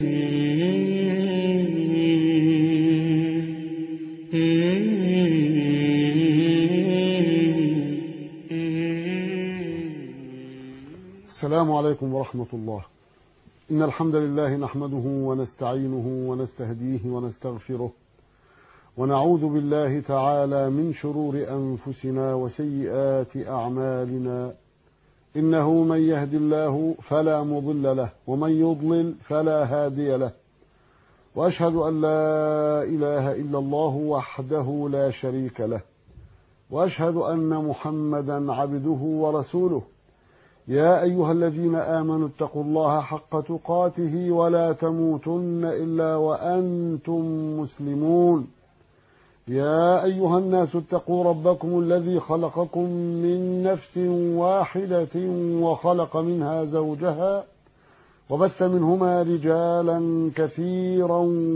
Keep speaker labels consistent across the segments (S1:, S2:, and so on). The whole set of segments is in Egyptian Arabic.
S1: السلام عليكم ورحمة الله إن الحمد لله نحمده ونستعينه ونستهديه ونستغفره ونعوذ بالله تعالى من شرور أنفسنا وسيئات أعمالنا إنه من يهد الله فلا مضل له ومن يضلل فلا هادي له وأشهد أن لا إله إلا الله وحده لا شريك له وأشهد أن محمدا عبده ورسوله يا أيها الذين آمنوا اتقوا الله حق تقاته ولا تموتن إلا وأنتم مسلمون يا أيها الناس اتقوا ربكم الذي خلقكم من نفس واحدة وخلق منها زوجها وبث منهما رجالا كثيرا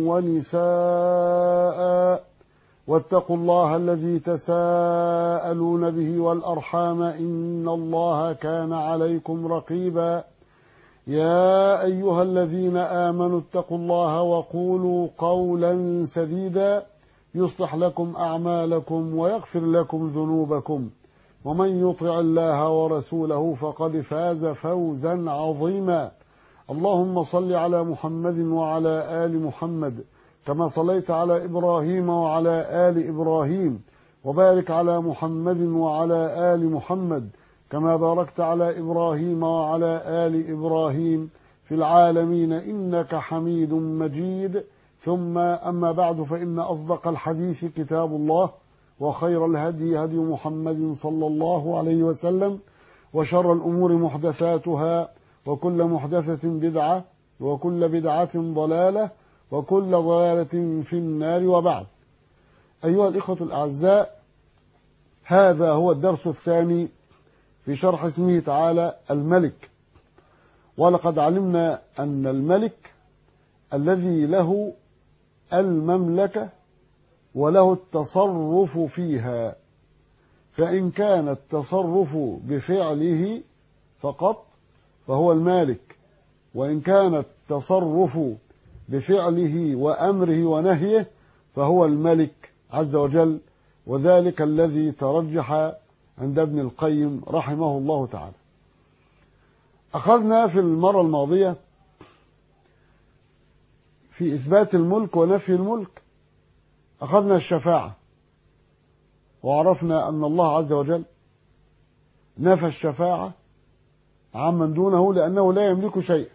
S1: ونساء واتقوا الله الذي تساءلون به والأرحام إن الله كان عليكم رقيبا يا أيها الذين آمنوا اتقوا الله وقولوا قولا سديدا يصلح لكم أعمالكم ويغفر لكم ذنوبكم ومن يطع الله ورسوله فقد فاز فوزا عظيما اللهم صل على محمد وعلى آل محمد كما صليت على إبراهيم وعلى آل إبراهيم وبارك على محمد وعلى آل محمد كما باركت على إبراهيم وعلى آل إبراهيم في العالمين إنك حميد مجيد ثم أما بعد فإن أصدق الحديث كتاب الله وخير الهدي هدي محمد صلى الله عليه وسلم وشر الأمور محدثاتها وكل محدثة بدعة وكل بدعة ضلالة وكل ضلالة في النار وبعد أيها الإخوة الأعزاء هذا هو الدرس الثاني في شرح اسمه تعالى الملك ولقد علمنا أن الملك الذي له المملكة وله التصرف فيها فإن كان التصرف بفعله فقط فهو المالك وإن كان التصرف بفعله وأمره ونهيه فهو الملك عز وجل وذلك الذي ترجح عند ابن القيم رحمه الله تعالى أخذنا في المرة الماضية في إثبات الملك ونفي الملك أخذنا الشفاعة وعرفنا أن الله عز وجل نفى الشفاعة عمن دونه لأنه لا يملك شيئا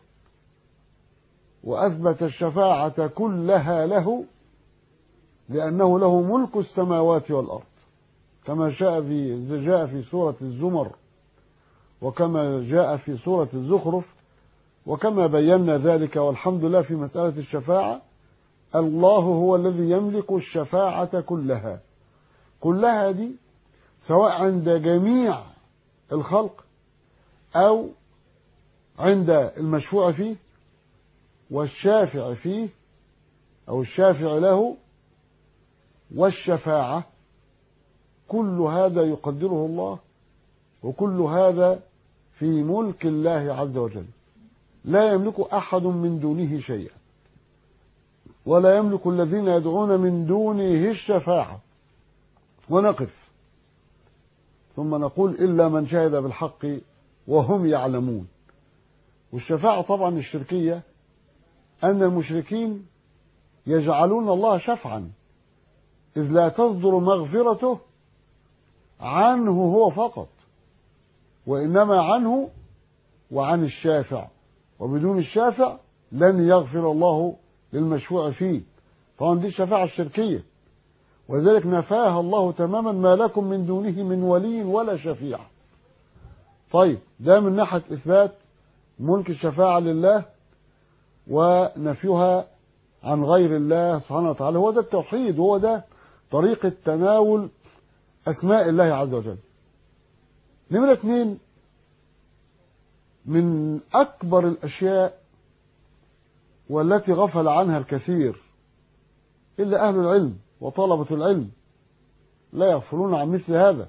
S1: وأثبت الشفاعة كلها له لأنه له ملك السماوات والأرض كما جاء في جاء في سورة الزمر وكما جاء في سورة الزخرف وكما بينا ذلك والحمد لله في مسألة الشفاعة الله هو الذي يملك الشفاعة كلها كلها دي سواء عند جميع الخلق أو عند المشفوع فيه والشافع فيه أو الشافع له والشفاعة كل هذا يقدره الله وكل هذا في ملك الله عز وجل لا يملك أحد من دونه شيئا ولا يملك الذين يدعون من دونه الشفاعة ونقف ثم نقول إلا من شهد بالحق وهم يعلمون والشفاعة طبعا الشركية أن المشركين يجعلون الله شفعا إذ لا تصدر مغفرته عنه هو فقط وإنما عنه وعن الشافع وبدون الشافع لن يغفر الله للمشفوع فيه طبعا دي الشفاعة الشركية ولذلك نفاها الله تماما ما لكم من دونه من ولي ولا شفيع طيب ده من ناحية إثبات ملك الشفاعة لله ونفيها عن غير الله سبحانه وتعالى هو ده التوحيد وهو ده طريقة تناول أسماء الله عز وجل نمرة اثنين من أكبر الأشياء والتي غفل عنها الكثير إلا أهل العلم وطلبة العلم لا يغفلون عن مثل هذا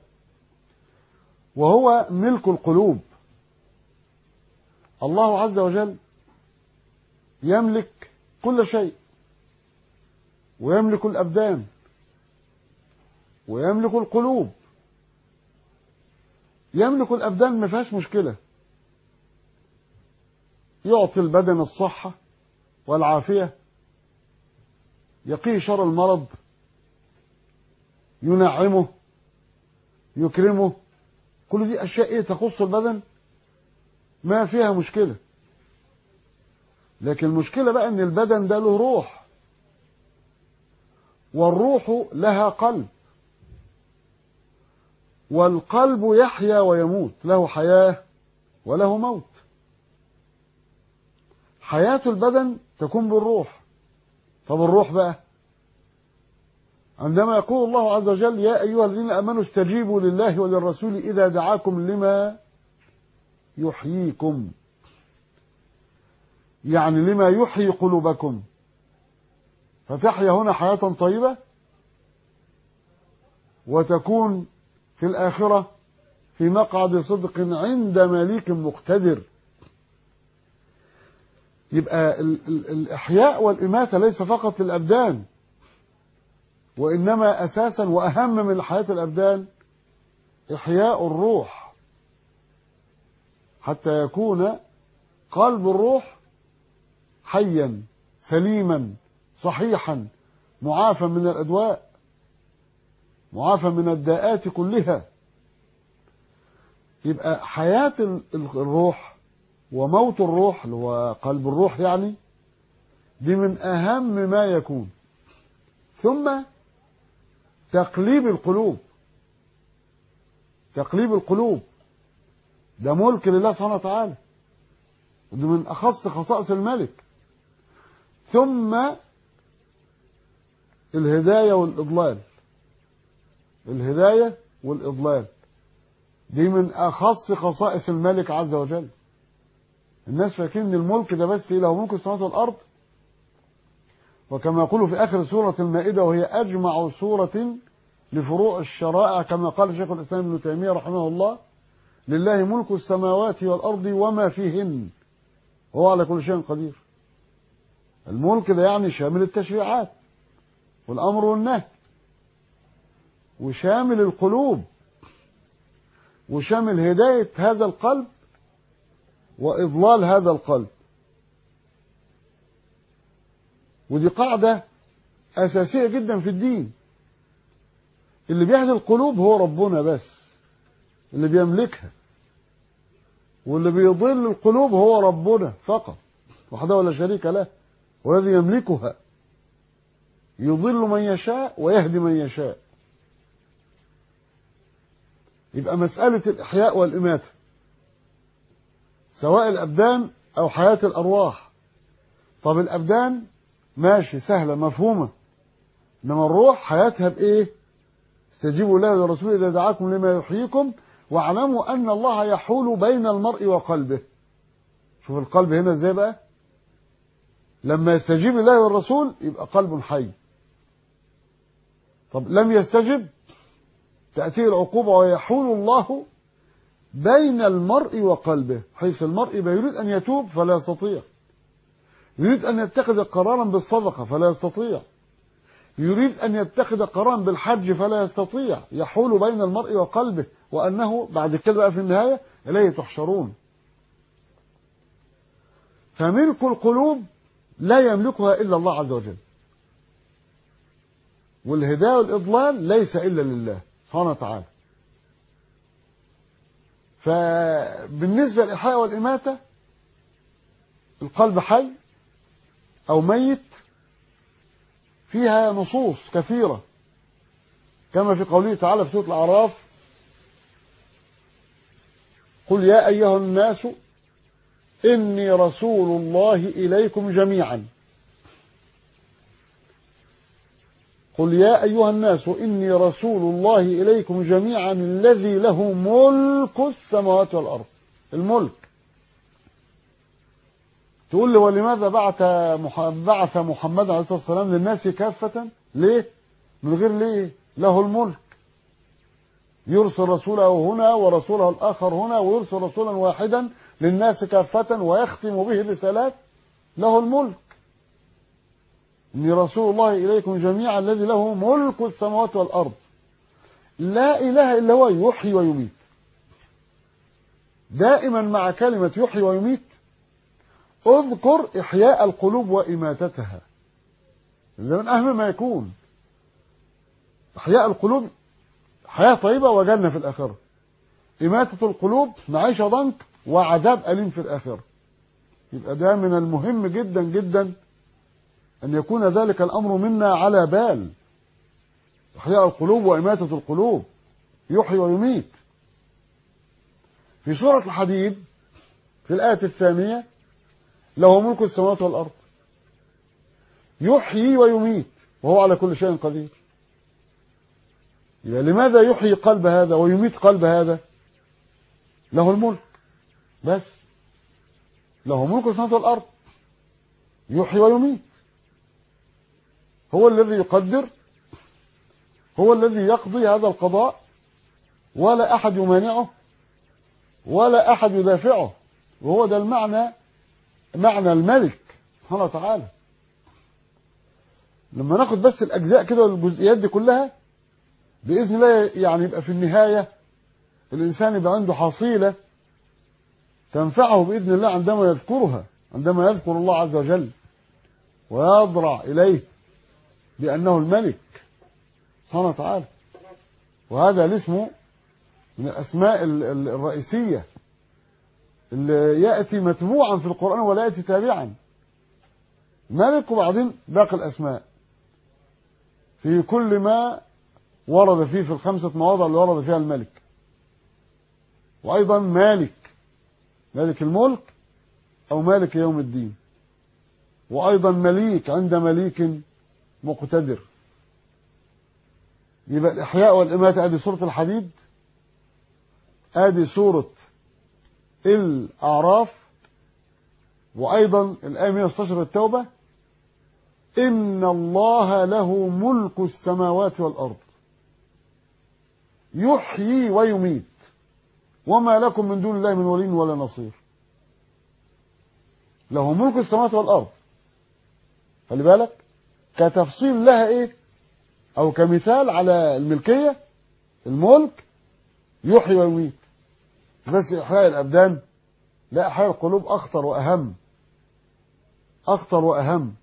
S1: وهو ملك القلوب الله عز وجل يملك كل شيء ويملك الأبدان ويملك القلوب يملك الأبدان ما فيهاش مشكلة يعطي البدن الصحة والعافية يقيه شر المرض ينعمه يكرمه كل دي أشياء إيه تخص البدن ما فيها مشكلة لكن المشكلة بقى إن البدن ده له روح والروح لها قلب والقلب يحيا ويموت له حياة وله موت حياة البدن تكون بالروح طب الروح بقى عندما يقول الله عز وجل يا أيها الذين آمنوا استجيبوا لله وللرسول إذا دعاكم لما يحييكم يعني لما يحيي قلوبكم فتحيا هنا حياة طيبة وتكون في الآخرة في مقعد صدق عند مليك مقتدر يبقى ال ال الإحياء والإماتة ليس فقط للأبدان وإنما أساسا وأهم من حياة الأبدان إحياء الروح حتى يكون قلب الروح حيا سليما صحيحا معافى من الأدواء معافى من الداءات كلها يبقى حياة الروح وموت الروح اللي هو قلب الروح يعني دي من أهم ما يكون ثم تقليب القلوب تقليب القلوب ده ملك لله سبحانه وتعالى ودي من أخص خصائص الملك ثم الهداية والإضلال الهداية والإضلال دي من أخص خصائص الملك عز وجل الناس فاكرين ان الملك ده بس له ملك السماوات والارض وكما يقول في اخر سوره المائده وهي اجمع سوره لفروع الشرائع كما قال شيخ الاسلام ابن تيميه رحمه الله لله ملك السماوات والارض وما فيهن هو على كل شيء قدير الملك ده يعني شامل التشريعات والامر والنهي وشامل القلوب وشامل هدايه هذا القلب وإضلال هذا القلب ودي قاعدة أساسية جدا في الدين اللي بيهدي القلوب هو ربنا بس اللي بيملكها واللي بيضل القلوب هو ربنا فقط وحده ولا شريك له والذي يملكها يضل من يشاء ويهدي من يشاء يبقى مسألة الإحياء والإماتة سواء الأبدان أو حياة الأرواح طب الأبدان ماشي سهلة مفهومة إنما الروح حياتها بإيه استجيبوا الله للرسول إذا دعاكم لما يحييكم واعلموا أن الله يحول بين المرء وقلبه شوف القلب هنا ازاي بقى لما يستجيب الله والرسول يبقى قلب حي طب لم يستجب تأتيه العقوبة ويحول الله بين المرء وقلبه حيث المرء يريد أن يتوب فلا يستطيع يريد أن يتخذ قرارا بالصدقة فلا يستطيع يريد أن يتخذ قرارا بالحج فلا يستطيع يحول بين المرء وقلبه وأنه بعد كده بقى في النهاية إليه تحشرون فملك القلوب لا يملكها إلا الله عز وجل والهداية والإضلال ليس إلا لله سبحانه وتعالى فبالنسبة للإحياء والإماتة القلب حي أو ميت فيها نصوص كثيرة كما في قوله تعالى في سورة الأعراف قل يا أيها الناس إني رسول الله إليكم جميعا قل يا أيها الناس إني رسول الله إليكم جميعا الذي له ملك السماوات والأرض الملك تقول لي ولماذا بعث بعث محمد عليه الصلاة والسلام للناس كافة ليه من غير ليه له الملك يرسل رسوله هنا ورسوله الآخر هنا ويرسل رسولا واحدا للناس كافة ويختم به الرسالات له الملك إني رسول الله إليكم جميعا الذي له ملك السماوات والأرض لا إله إلا هو يحيي ويميت دائما مع كلمة يحيي ويميت اذكر إحياء القلوب وإماتتها ده من أهم ما يكون إحياء القلوب حياة طيبة وجنة في الآخرة إماتة القلوب معيشة ضنك وعذاب أليم في الآخرة يبقى ده من المهم جدا جدا أن يكون ذلك الأمر منا على بال إحياء القلوب وإماتة القلوب يحيي ويميت في سورة الحديد في الآية الثانية له ملك السماوات والأرض يحيي ويميت وهو على كل شيء قدير يعني لماذا يحيي قلب هذا ويميت قلب هذا له الملك بس له ملك السماوات والأرض يحيي ويميت هو الذي يقدر هو الذي يقضي هذا القضاء ولا أحد يمانعه ولا أحد يدافعه وهو ده المعنى معنى الملك سبحانه وتعالى لما ناخد بس الأجزاء كده والجزئيات دي كلها بإذن الله يعني يبقى في النهاية الإنسان يبقى عنده حصيلة تنفعه بإذن الله عندما يذكرها عندما يذكر الله عز وجل ويضرع إليه بأنه الملك سبحانه وتعالى وهذا الاسم من الأسماء الرئيسية اللي يأتي متبوعا في القرآن ولا يأتي تابعا ملك وبعدين باقي الأسماء في كل ما ورد فيه في الخمسة مواضع اللي ورد فيها الملك وأيضا مالك مالك الملك أو مالك يوم الدين وأيضا مليك عند مليك مقتدر يبقى الإحياء والإماتة أدي سورة الحديد أدي سورة الأعراف وأيضا الآية 116 التوبة إن الله له ملك السماوات والأرض يحيي ويميت وما لكم من دون الله من ولي ولا نصير له ملك السماوات والأرض خلي بالك كتفصيل لها ايه او كمثال على الملكية الملك يحيي ويميت بس احياء الابدان لا احياء القلوب اخطر واهم اخطر واهم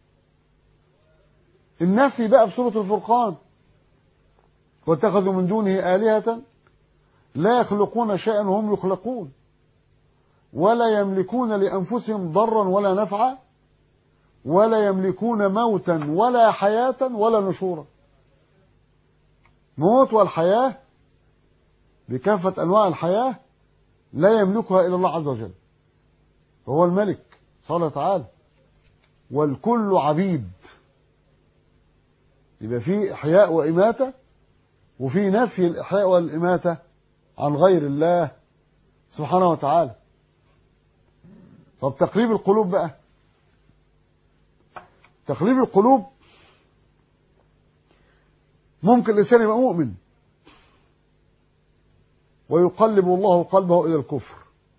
S1: النفي بقى في سورة الفرقان واتخذوا من دونه آلهة لا يخلقون شيئا وهم يخلقون ولا يملكون لأنفسهم ضرا ولا نفعا ولا يملكون موتا ولا حياة ولا نشورا موت والحياة بكافة أنواع الحياة لا يملكها إلا الله عز وجل وهو الملك قال تعالى والكل عبيد يبقى في إحياء وإماتة وفي نفي الإحياء والإماتة عن غير الله سبحانه وتعالى طب تقريب القلوب بقى تقليب القلوب ممكن الإنسان يبقى مؤمن ويقلب الله قلبه إلى الكفر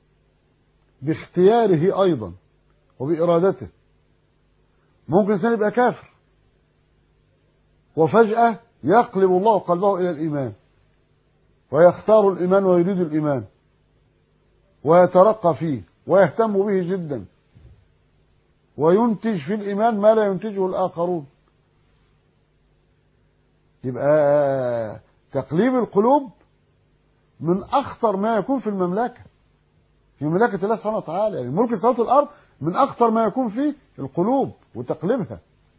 S1: باختياره أيضا وبإرادته ممكن الإنسان يبقى كافر وفجأة يقلب الله قلبه إلى الإيمان ويختار الإيمان ويريد الإيمان ويترقى فيه ويهتم به جدا وينتج في الإيمان ما لا ينتجه الآخرون يبقى تقليب القلوب من أخطر ما يكون في المملكة في مملكة الله سبحانه وتعالى يعني ملك السماوات والأرض من أخطر ما يكون فيه القلوب وتقليبها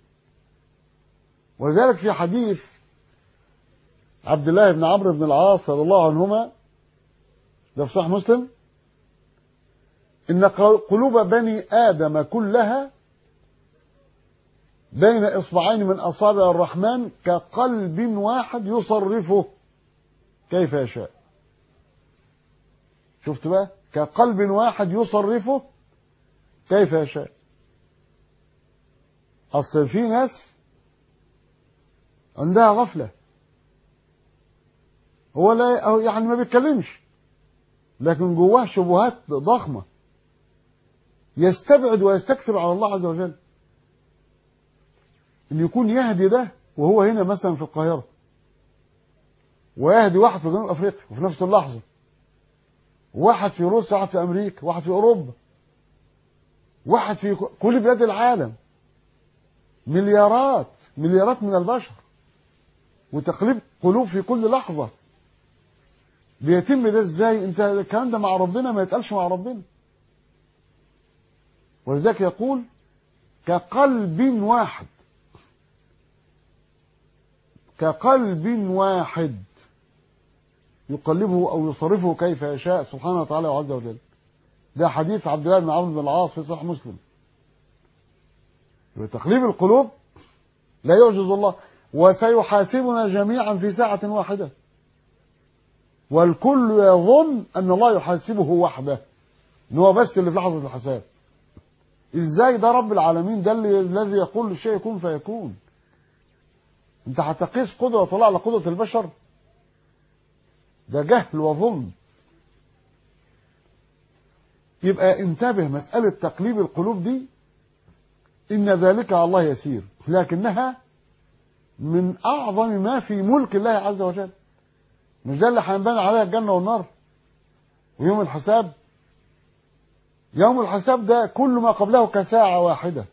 S1: ولذلك في حديث عبد الله بن عمرو بن العاص رضي الله عنهما ده في صحيح مسلم إن قلوب بني آدم كلها بين إصبعين من أصابع الرحمن كقلب واحد يصرفه كيف يشاء شفت بقى كقلب واحد يصرفه كيف يشاء أصل في ناس عندها غفلة هو لا يعني ما بيتكلمش لكن جواه شبهات ضخمة يستبعد ويستكثر على الله عز وجل ان يكون يهدي ده وهو هنا مثلا في القاهره ويهدي واحد في جنوب افريقيا وفي نفس اللحظه واحد في روسيا واحد في امريكا واحد في اوروبا واحد في كل بلاد العالم مليارات مليارات من البشر وتقليب قلوب في كل لحظه بيتم ده ازاي انت الكلام ده مع ربنا ما يتقالش مع ربنا ولذلك يقول كقلب واحد كقلب واحد يقلبه او يصرفه كيف يشاء سبحانه وتعالى وعز وجل ده حديث عبد الله بن عمرو بن العاص في صحيح مسلم تقليب القلوب لا يعجز الله وسيحاسبنا جميعا في ساعة واحدة والكل يظن أن الله يحاسبه وحده إن هو بس اللي في لحظة الحساب إزاي ده رب العالمين ده اللي الذي يقول للشيء يكون فيكون أنت هتقيس قدرة الله على قدرة البشر ده جهل وظلم يبقى انتبه مسألة تقليب القلوب دي إن ذلك على الله يسير لكنها من أعظم ما في ملك الله عز وجل مش ده اللي هينبني عليها الجنة والنار ويوم الحساب يوم الحساب ده كل ما قبله كساعة واحدة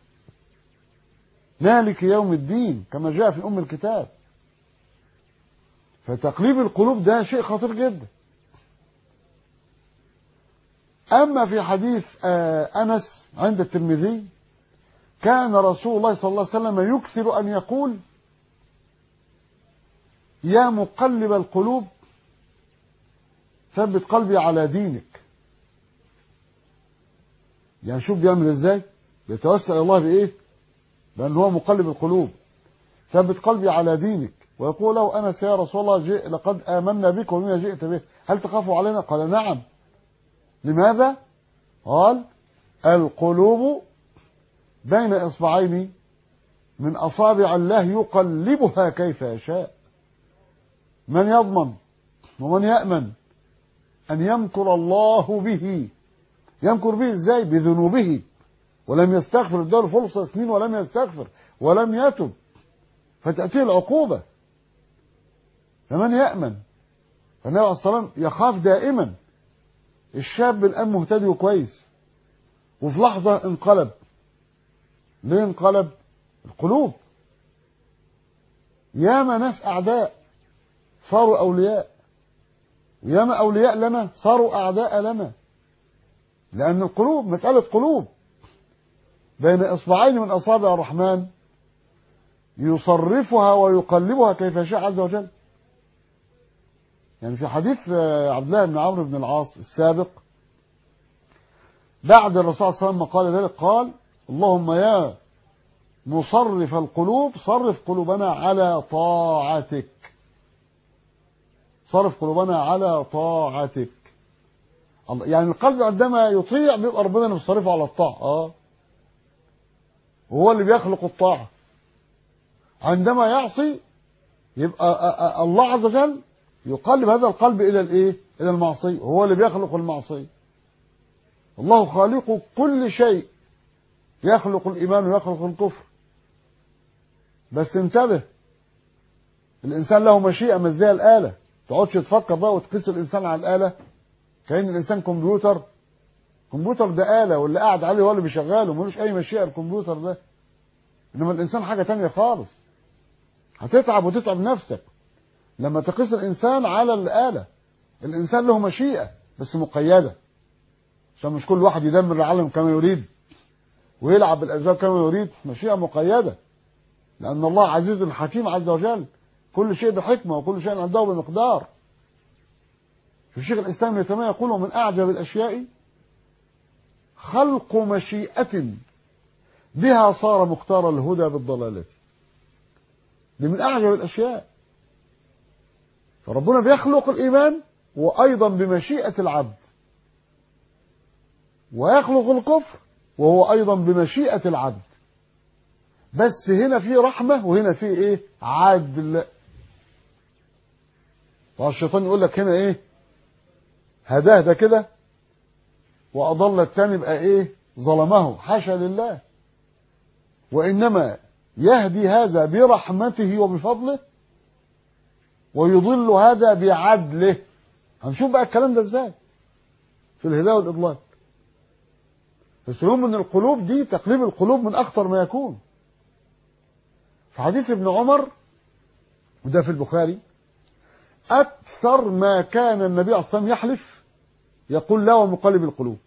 S1: مالك يوم الدين كما جاء في أم الكتاب فتقليب القلوب ده شيء خطير جدا أما في حديث أنس عند الترمذي كان رسول الله صلى الله عليه وسلم يكثر أن يقول يا مقلب القلوب ثبت قلبي على دينك يعني شوف بيعمل ازاي بيتوسل الى الله بايه بان هو مقلب القلوب ثبت قلبي على دينك ويقول له انس يا رسول الله جئ لقد امنا بك وبما جئت به هل تخاف علينا قال نعم لماذا قال القلوب بين اصبعين من اصابع الله يقلبها كيف يشاء من يضمن ومن يامن ان يمكر الله به يمكر به ازاي بذنوبه ولم يستغفر اداله فرصه سنين ولم يستغفر ولم يتب فتاتيه العقوبه فمن يامن فالنبي عليه الصلاه والسلام يخاف دائما الشاب الان مهتدي وكويس وفي لحظه انقلب ليه انقلب القلوب ياما ناس اعداء صاروا اولياء وياما اولياء لنا صاروا اعداء لنا لأن القلوب مسألة قلوب بين إصبعين من أصابع الرحمن يصرفها ويقلبها كيف شاء عز وجل يعني في حديث عبد الله بن عمرو بن العاص السابق بعد الرسول صلى الله عليه وسلم قال ذلك قال اللهم يا مصرف القلوب صرف قلوبنا على طاعتك صرف قلوبنا على طاعتك يعني القلب عندما يطيع بيبقى ربنا اللي بيصرفه على الطاعة اه وهو اللي بيخلق الطاعة عندما يعصي يبقى الله عز وجل يقلب هذا القلب إلى الإيه؟ إلى المعصية وهو اللي بيخلق المعصية الله خالق كل شيء يخلق الإيمان ويخلق الكفر بس انتبه الإنسان له مشيئة مش زي الآلة تقعدش تفكر بقى وتقيس الإنسان على الآلة كأن الإنسان كمبيوتر كمبيوتر ده آلة واللي قاعد عليه هو اللي بيشغله ملوش أي مشيئة الكمبيوتر ده إنما الإنسان حاجة تانية خالص هتتعب وتتعب نفسك لما تقيس الإنسان على الآلة الإنسان له مشيئة بس مقيدة عشان مش كل واحد يدمر العالم كما يريد ويلعب بالأسباب كما يريد مشيئة مقيدة لأن الله عزيز حكيم عز وجل كل شيء بحكمة وكل شيء عنده بمقدار الشيخ الإسلام ابن تيمية يقول ومن أعجب الأشياء خلق مشيئة بها صار مختار الهدى بالضلالة دي من أعجب الأشياء فربنا بيخلق الإيمان وأيضا بمشيئة العبد ويخلق الكفر وهو أيضا بمشيئة العبد بس هنا في رحمة وهنا في إيه عدل فالشيطان يقول لك هنا إيه هداه ده كده وأضل التاني بقى إيه ظلمه حاشا لله وإنما يهدي هذا برحمته وبفضله ويضل هذا بعدله هنشوف بقى الكلام ده ازاي في الهداية والإضلال فسلوم من القلوب دي تقليب القلوب من أخطر ما يكون في حديث ابن عمر وده في البخاري أكثر ما كان النبي عليه الصلاة والسلام يحلف يقول لا ومقلب القلوب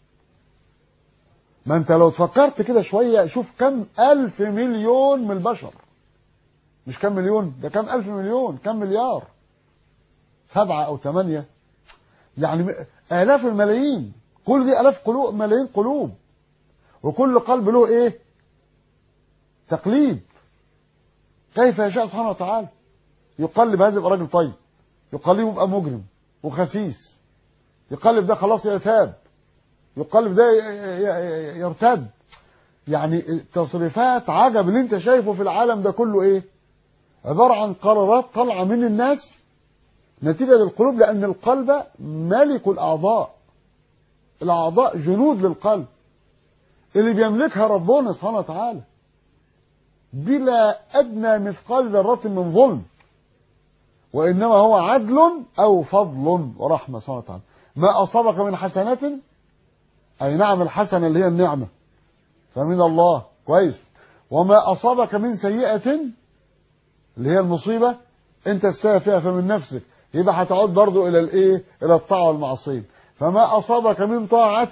S1: ما انت لو فكرت كده شوية شوف كم ألف مليون من البشر مش كم مليون ده كم ألف مليون كم مليار سبعة أو ثمانية يعني آلاف الملايين كل دي آلاف قلوب ملايين قلوب وكل قلب له إيه تقليب كيف يشاء سبحانه وتعالى يقلب هذا يبقى راجل طيب يقلبه يبقى مجرم وخسيس يقلب ده خلاص يتاب يقلب ده يرتد يعني تصريفات عجب اللي انت شايفه في العالم ده كله ايه عبارة عن قرارات طالعة من الناس نتيجة للقلوب لأن القلب ملك الأعضاء الأعضاء جنود للقلب اللي بيملكها ربنا سبحانه وتعالى بلا أدنى مثقال ذرة من ظلم وإنما هو عدل أو فضل ورحمة سبحانه وتعالى ما أصابك من حسنة أي نعم الحسنة اللي هي النعمة فمن الله كويس وما أصابك من سيئة اللي هي المصيبة أنت السبب فيها فمن نفسك يبقى هتعود برضو إلى الإيه إلى الطاعة والمعصية فما أصابك من طاعة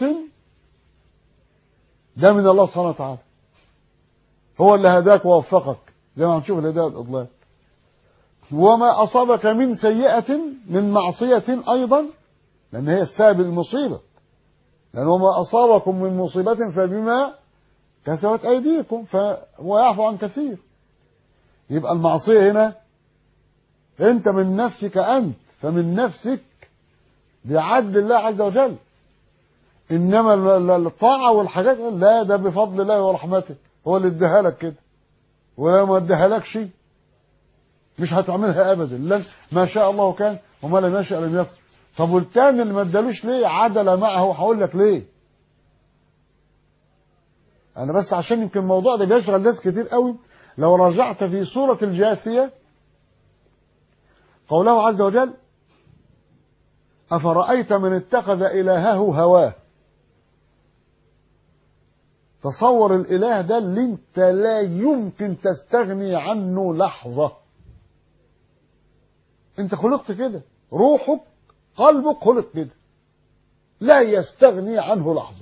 S1: ده من الله سبحانه وتعالى هو اللي هداك ووفقك زي ما هنشوف الهداية والإضلال وما أصابك من سيئة من معصية أيضا لأن هي السبب المصيبة لأن وما أصابكم من مصيبة فبما كسبت أيديكم فهو يعفو عن كثير يبقى المعصية هنا أنت من نفسك أنت فمن نفسك بعدل الله عز وجل إنما الطاعة والحاجات لا ده بفضل الله ورحمته هو اللي اداها لك كده ولو ما اداها لك شيء مش هتعملها ابدا لن ما شاء الله كان وما لم يشاء لم يكن طب والتاني اللي ما ادالوش ليه عدل معه هقول لك ليه انا بس عشان يمكن الموضوع ده بيشغل ناس كتير قوي لو رجعت في سورة الجاثية قوله عز وجل أفرأيت من اتخذ إلهه هواه تصور الإله ده اللي انت لا يمكن تستغني عنه لحظة انت خلقت كده روحك قلبك خلق كده لا يستغني عنه لحظة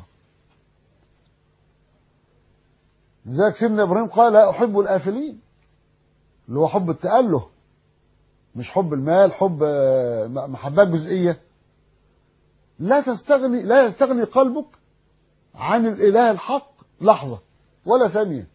S1: لذلك سيدنا إبراهيم قال لا أحب الآفلين اللي هو حب التأله مش حب المال حب محبات جزئية لا تستغني لا يستغني قلبك عن الإله الحق لحظة ولا ثانية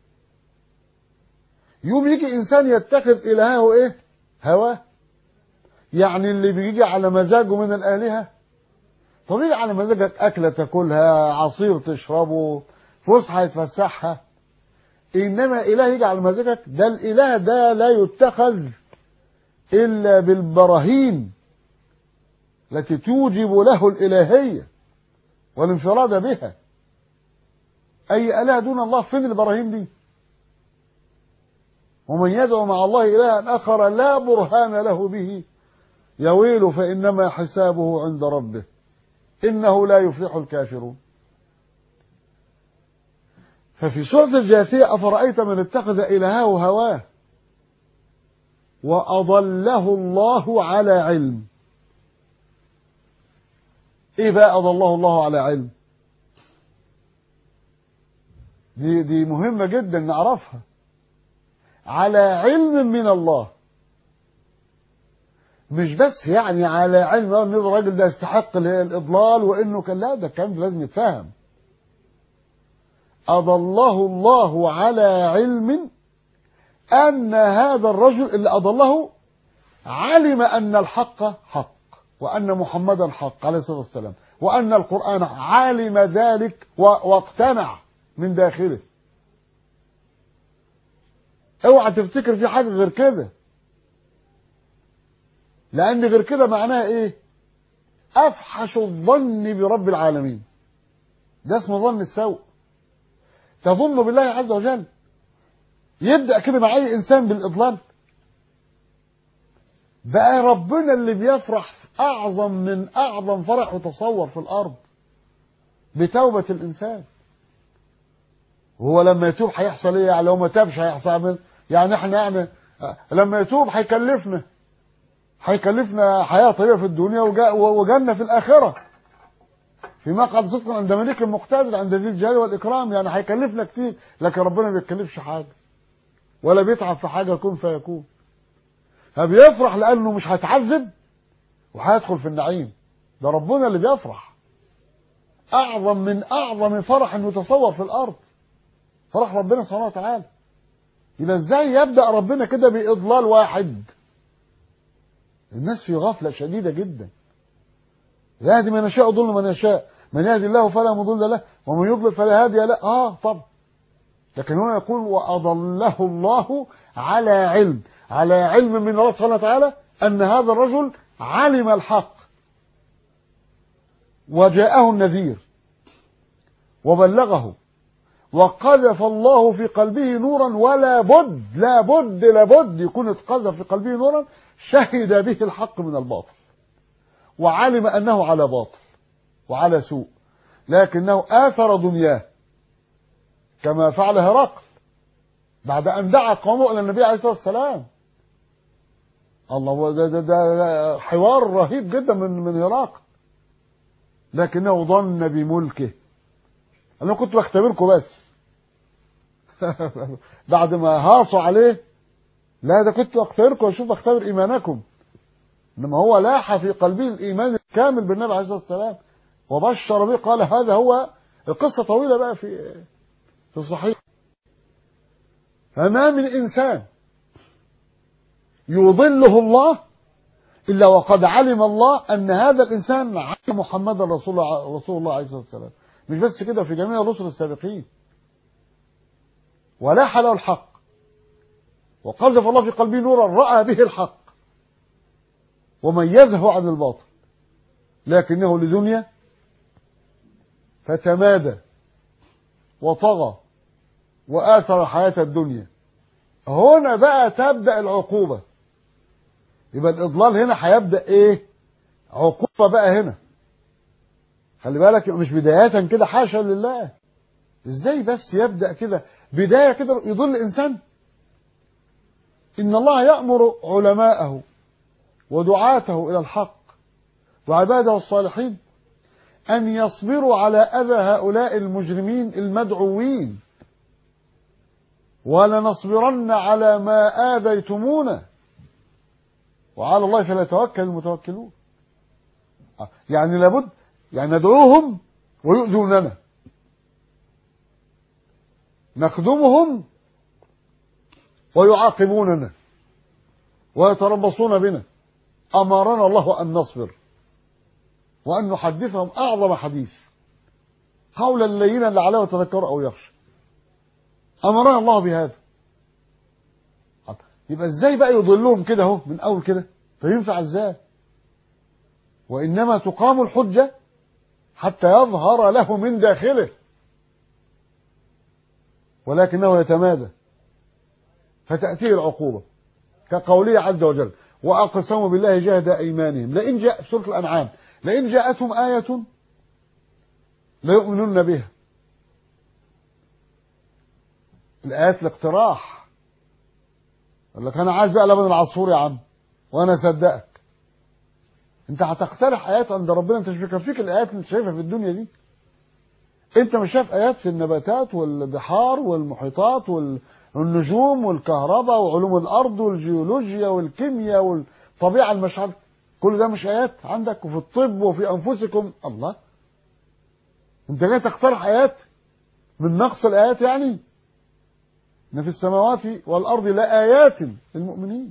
S1: يوم يجي إنسان يتخذ إلهه إيه هواه يعني اللي بيجي على مزاجه من الآلهة طبيعي على مزاجك أكلة تاكلها عصير تشربه فسحة يتفسحها إنما إله يجي على مزاجك ده الإله ده لا يتخذ إلا بالبراهين التي توجب له الإلهية والانفراد بها أي إله دون الله فين البراهين دي ومن يدعو مع الله إلها آخر لا برهان له به يويل فإنما حسابه عند ربه إنه لا يفلح الكافرون ففي سورة الجاثية أفرأيت من اتخذ إلهه هواه وأضله الله على علم إيه بقى أضله الله على علم دي, دي مهمة جدا نعرفها على علم من الله مش بس يعني على علم ان الراجل ده يستحق الاضلال وانه كان لا ده الكلام لازم يتفهم اضله الله على علم ان هذا الرجل اللي اضله علم ان الحق حق وان محمدا حق عليه الصلاه والسلام وان القران علم ذلك واقتنع من داخله اوعى تفتكر في حاجه غير كده لأن غير كده معناها إيه؟ أفحش الظن برب العالمين. ده اسمه ظن السوء. تظن بالله عز وجل يبدأ كده مع أي إنسان بالإضلال بقى ربنا اللي بيفرح في أعظم من أعظم فرح وتصور في الأرض بتوبة الإنسان هو لما يتوب هيحصل ايه يعني لو ما تابش هيحصل من يعني احنا يعني لما يتوب هيكلفنا هيكلفنا حياة طيبة في الدنيا وجا- وجنة في الآخرة في مقعد صدق عند مليك مقتدر عند ذي الجلال والإكرام يعني هيكلفنا كتير لكن ربنا ما بيتكلفش حاجة ولا بيتعب في حاجة يكون فيكون فبيفرح لأنه مش هيتعذب وهيدخل في النعيم ده ربنا اللي بيفرح أعظم من أعظم فرح متصور في الأرض فرح ربنا سبحانه وتعالى يبقى ازاي يبدأ ربنا كده بإضلال واحد الناس في غفلة شديدة جدا يهدي من يشاء يضل من يشاء من يهدي الله فلا مضل له ومن يضلل فلا هادي له اه طبعا لكن هنا يقول وأضله الله على علم على علم من الله سبحانه وتعالى أن هذا الرجل علم الحق وجاءه النذير وبلغه وقذف الله في قلبه نورا ولا بد لا بد لا بد يكون اتقذف في قلبه نورا شهد به الحق من الباطل وعلم أنه على باطل وعلى سوء لكنه آثر دنياه كما فعل هرقل بعد أن دعا قومه إلى النبي عليه الصلاة والسلام الله ده, ده, ده حوار رهيب جدا من من هرقل لكنه ظن بملكه انا كنت بختبركم بس بعد ما هاصوا عليه لا ده كنت اختبركم واشوف اختبر ايمانكم انما هو لاح في قلبه الايمان الكامل بالنبي عليه الصلاه والسلام وبشر به قال هذا هو القصه طويله بقى في في الصحيح فما من انسان يضله الله الا وقد علم الله ان هذا الانسان علم محمدا رسول الله رسول الله عليه الصلاه والسلام مش بس كده في جميع الرسل السابقين ولاح له الحق وقذف الله في قلبه نورا راى به الحق وميزه عن الباطل لكنه لدنيا فتمادى وطغى واثر حياه الدنيا هنا بقى تبدا العقوبه يبقى الاضلال هنا هيبدا ايه عقوبه بقى هنا خلي بالك مش بداية كده حاشا لله ازاي بس يبدأ كده بداية كده يضل إنسان إن الله يأمر علماءه ودعاته إلى الحق وعباده الصالحين أن يصبروا على أذى هؤلاء المجرمين المدعوين ولنصبرن على ما آذيتمونا وعلى الله فليتوكل المتوكلون يعني لابد يعني ندعوهم ويؤذوننا نخدمهم ويعاقبوننا ويتربصون بنا أمرنا الله أن نصبر وأن نحدثهم أعظم حديث قولا لينا لعله يتذكر أو يخشى أمرنا الله بهذا يبقى ازاي بقى يضلهم كده اهو من اول كده فينفع ازاي وانما تقام الحجه حتى يظهر له من داخله ولكنه يتمادى فتأتيه العقوبة كقوله عز وجل وأقسموا بالله جهد أيمانهم لئن جاء في سورة الأنعام لئن جاءتهم آية ليؤمنون بها الآيات الاقتراح يقول لك أنا عايز بقى لبن العصفور يا عم وأنا أصدقك أنت هتقترح آيات عند ربنا أنت مش بيكفيك الآيات اللي أنت شايفها في الدنيا دي أنت مش شايف آيات في النباتات والبحار والمحيطات والنجوم والكهرباء وعلوم الأرض والجيولوجيا والكيمياء والطبيعة المشعر كل ده مش آيات عندك وفي الطب وفي أنفسكم الله أنت جاي تقترح آيات من نقص الآيات يعني إن في السماوات والأرض لآيات للمؤمنين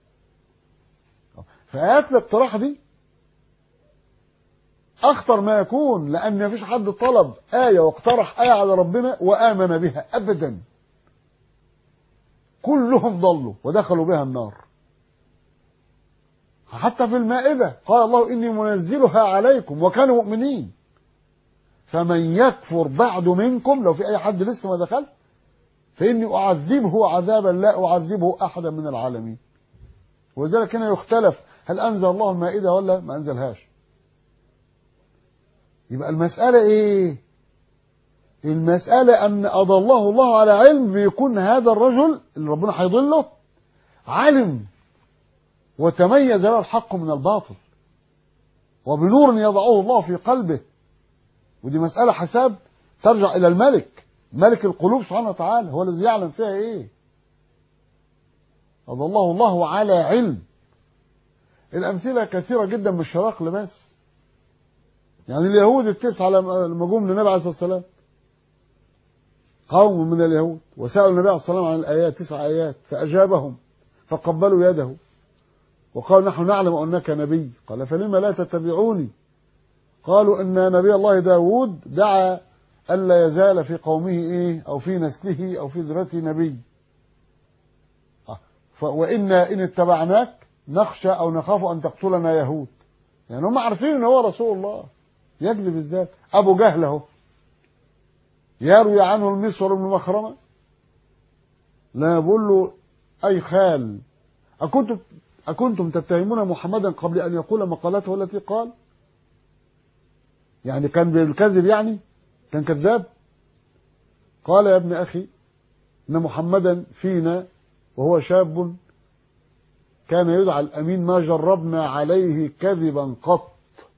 S1: فآيات الاقتراح دي أخطر ما يكون لأن مفيش حد طلب آية واقترح آية على ربنا وآمن بها أبدا كلهم ضلوا ودخلوا بها النار حتى في المائدة قال الله إني منزلها عليكم وكانوا مؤمنين فمن يكفر بعد منكم لو في أي حد لسه ما دخل فإني أعذبه عذابا لا أعذبه أحدا من العالمين ولذلك هنا يختلف هل أنزل الله المائدة ولا ما أنزلهاش يبقى المسألة إيه المسألة أن أضله الله على علم بيكون هذا الرجل اللي ربنا هيضله علم وتميز له الحق من الباطل وبنور يضعه الله في قلبه ودي مسألة حساب ترجع إلى الملك ملك القلوب سبحانه وتعالى هو الذي يعلم فيها إيه أضله الله على علم الأمثلة كثيرة جدا مش هرقل بس يعني اليهود التسعة لما جم للنبي عليه الصلاة والسلام قوم من اليهود وسألوا النبي عليه الصلاة والسلام عن الآيات تسع آيات فأجابهم فقبلوا يده وقالوا نحن نعلم أنك نبي قال فلما لا تتبعوني قالوا إن نبي الله داود دعا ألا يزال في قومه إيه أو في نسله أو في ذرته نبي وإنا إن اتبعناك نخشى أو نخاف أن تقتلنا يهود يعني هم عارفين إن هو رسول الله يكذب ازاي أبو جهل أهو يروي عنه المسور بن مخرمة لا بقول له أي خال أكنتم أكنتم تتهمون محمدا قبل أن يقول مقالته التي قال يعني كان بالكذب يعني كان كذاب قال يا ابن أخي إن محمدا فينا وهو شاب كان يدعى الأمين ما جربنا عليه كذبا قط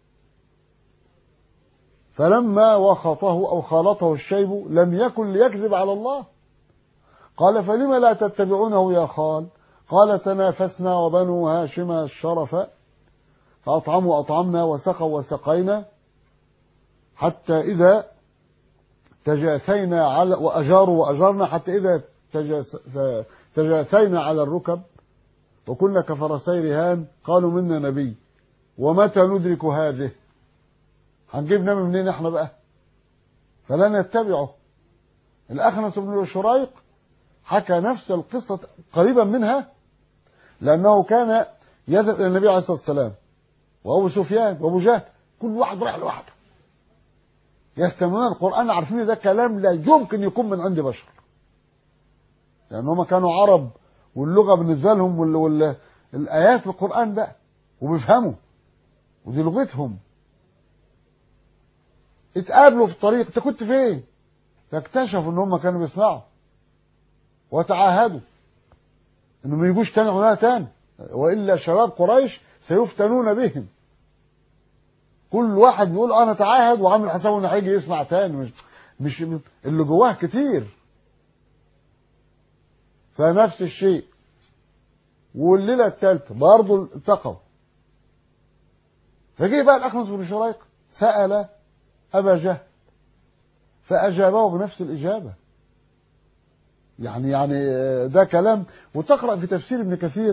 S1: فلما وخطه أو خالطه الشيب لم يكن ليكذب على الله قال فلم لا تتبعونه يا خال قال تنافسنا وبنو هاشم الشرف فأطعموا أطعمنا وسقوا وسقينا حتى إذا تجاثينا على وأجاروا وأجرنا حتى إذا تجاثينا على الركب وكنا كفرسي رهان قالوا منا نبي ومتى ندرك هذه هنجيب نبي منين احنا بقى فلا نتبعه الأخنس بن شريق حكى نفس القصة قريبا منها لأنه كان يذهب إلى النبي عليه الصلاة والسلام وأبو سفيان وأبو جهل كل واحد رايح لوحده يستمعون القرآن عارفين ده كلام لا يمكن يكون من عند بشر لأن هم كانوا عرب واللغة بالنسبة لهم وال... وال... الآيات في القرآن بقى وبيفهموا ودي لغتهم اتقابلوا في الطريق انت كنت فين فاكتشفوا ان هم كانوا بيسمعوا وتعاهدوا انه ما يجوش تاني عملها تاني والا شباب قريش سيفتنون بهم كل واحد بيقول انا تعاهد وعامل حسابه انه هيجي يسمع تاني مش مش اللي جواه كتير فنفس الشيء والليله الثالثه برضه التقوا فجه بقى الاخنس بن شريق سال ابا جهل فاجابه بنفس الاجابه يعني يعني ده كلام وتقرا في تفسير ابن كثير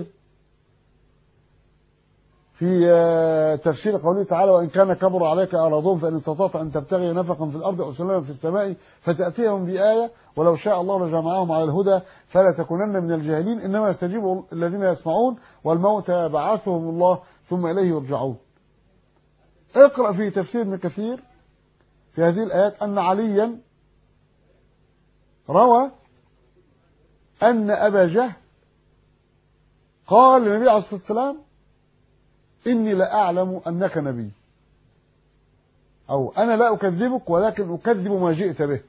S1: في تفسير قوله تعالى وإن كان كبر عليك أعراضهم فإن استطعت أن تبتغي نفقا في الأرض أو سلما في السماء فتأتيهم بآية ولو شاء الله لجمعهم على الهدى فلا تكونن من الجاهلين إنما يستجيب الذين يسمعون والموتى يبعثهم الله ثم إليه يرجعون اقرأ في تفسير ابن كثير في هذه الآيات أن عليا روى أن أبا جهل قال للنبي عليه الصلاة والسلام إني لأعلم أنك نبي أو أنا لا أكذبك ولكن أكذب ما جئت به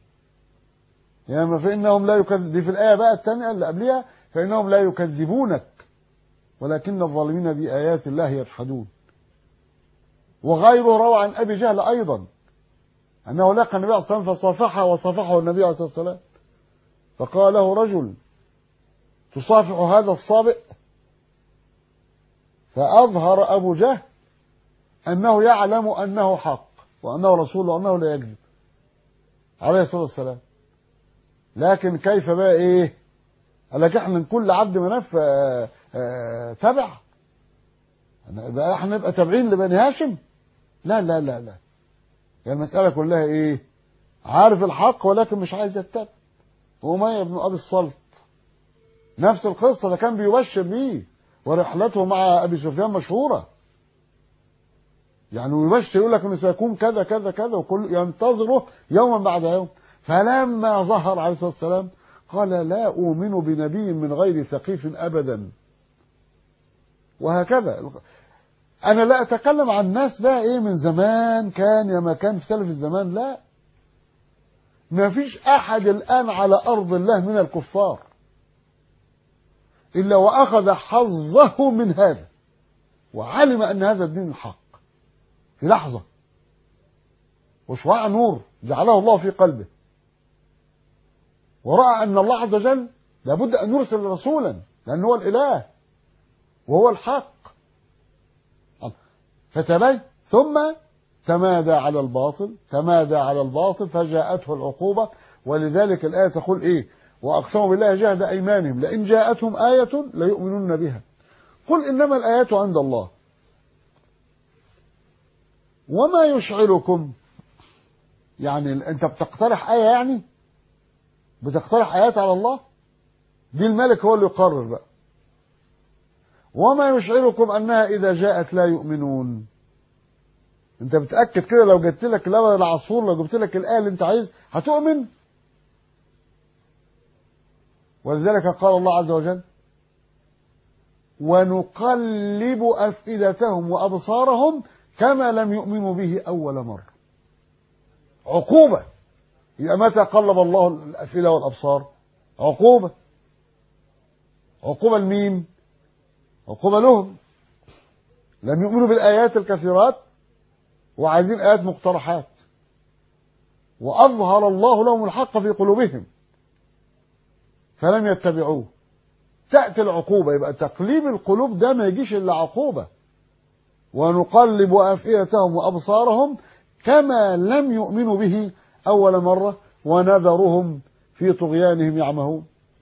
S1: يعني فإنهم لا يكذب دي في الآية بقى الثانية اللي قبلها فإنهم لا يكذبونك ولكن الظالمين بآيات الله يجحدون وغيره روى عن أبي جهل أيضا أنه لقى النبي عليه الصلاة والسلام فصافحه وصافحه النبي عليه الصلاة والسلام فقال له رجل تصافح هذا الصابئ فأظهر أبو جهل أنه يعلم أنه حق وأنه رسول وأنه لا يكذب عليه الصلاة والسلام لكن كيف بقى إيه قال لك احنا كل عبد مناف آه آه تبع بقى احنا نبقى تابعين لبني هاشم لا لا لا لا يعني المسألة كلها ايه عارف الحق ولكن مش عايز يتبع أمية بن أبي الصلت نفس القصة ده كان بيبشر بيه ورحلته مع أبي سفيان مشهورة يعني ويبشر يقول لك انه سيكون كذا كذا كذا وكل ينتظره يوما بعد يوم فلما ظهر عليه الصلاه والسلام قال لا أؤمن بنبي من غير ثقيف أبدا وهكذا أنا لا أتكلم عن ناس بقى إيه من زمان كان يا ما كان في سلف الزمان لا ما فيش أحد الآن على أرض الله من الكفار إلا وأخذ حظه من هذا وعلم أن هذا الدين الحق في لحظة وشعاع نور جعله الله في قلبه ورأى أن الله عز وجل لابد أن يرسل رسولا لأنه هو الإله وهو الحق فتبين ثم تمادى على الباطل تمادى على الباطل فجاءته العقوبة ولذلك الآية تقول إيه وأقسموا بالله جهد أيمانهم لئن جاءتهم آية ليؤمنون بها قل إنما الآيات عند الله وما يشعركم يعني أنت بتقترح آية يعني بتقترح آيات على الله دي الملك هو اللي يقرر بقى وما يشعركم أنها إذا جاءت لا يؤمنون أنت بتأكد كده لو جبت لك لبن العصفور لو جبت لك الآية اللي أنت عايز هتؤمن ولذلك قال الله عز وجل ونقلب أفئدتهم وأبصارهم كما لم يؤمنوا به أول مرة عقوبة يبقى متى قلب الله الأفئدة والأبصار عقوبة عقوبة لمين عقوبة لهم لم يؤمنوا بالآيات الكثيرات وعايزين آيات مقترحات وأظهر الله لهم الحق في قلوبهم فلم يتبعوه تأتي العقوبة يبقى تقليب القلوب ده ما يجيش إلا عقوبة ونقلب أفئدتهم وأبصارهم كما لم يؤمنوا به أول مرة ونذرهم في طغيانهم يعمهون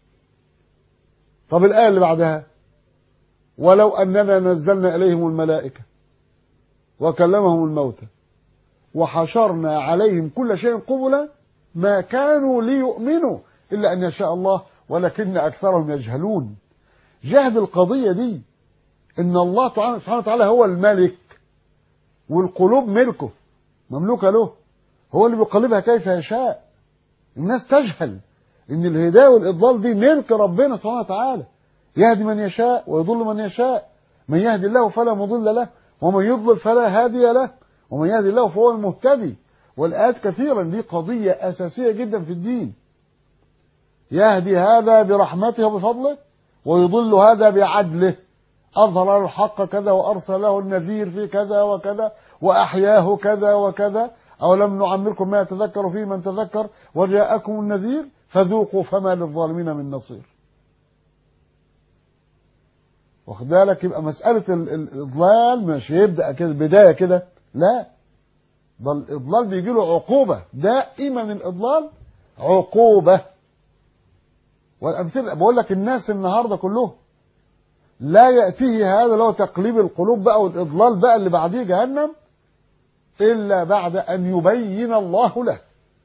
S1: طب الآية اللي بعدها ولو أننا نزلنا إليهم الملائكة وكلمهم الموتى وحشرنا عليهم كل شيء قبلا ما كانوا ليؤمنوا إلا أن يشاء الله ولكن أكثرهم يجهلون جهد القضية دي إن الله سبحانه وتعالى هو الملك والقلوب ملكه مملوكة له هو اللي بيقلبها كيف يشاء الناس تجهل إن الهداية والإضلال دي ملك ربنا سبحانه وتعالى يهدي من يشاء ويضل من يشاء من يهدي الله فلا مضل له ومن يضلل فلا هادي له ومن يهدي الله فهو المهتدي والآيات كثيرا دي قضية أساسية جدا في الدين يهدي هذا برحمته وبفضله ويضل هذا بعدله أظهر له الحق كذا وأرسل له النذير في كذا وكذا وأحياه كذا وكذا أو لم نعمركم ما يتذكر فيه من تذكر وجاءكم النذير فذوقوا فما للظالمين من نصير واخد بالك يبقى مسألة الإضلال مش يبدأ كده بداية كده لا ده الإضلال بيجي له عقوبة دائما الإضلال عقوبة والأمثلة بقول لك الناس النهاردة كلهم لا يأتيه هذا لو تقليب القلوب بقى والإضلال بقى اللي بعديه جهنم إلا بعد أن يبين الله له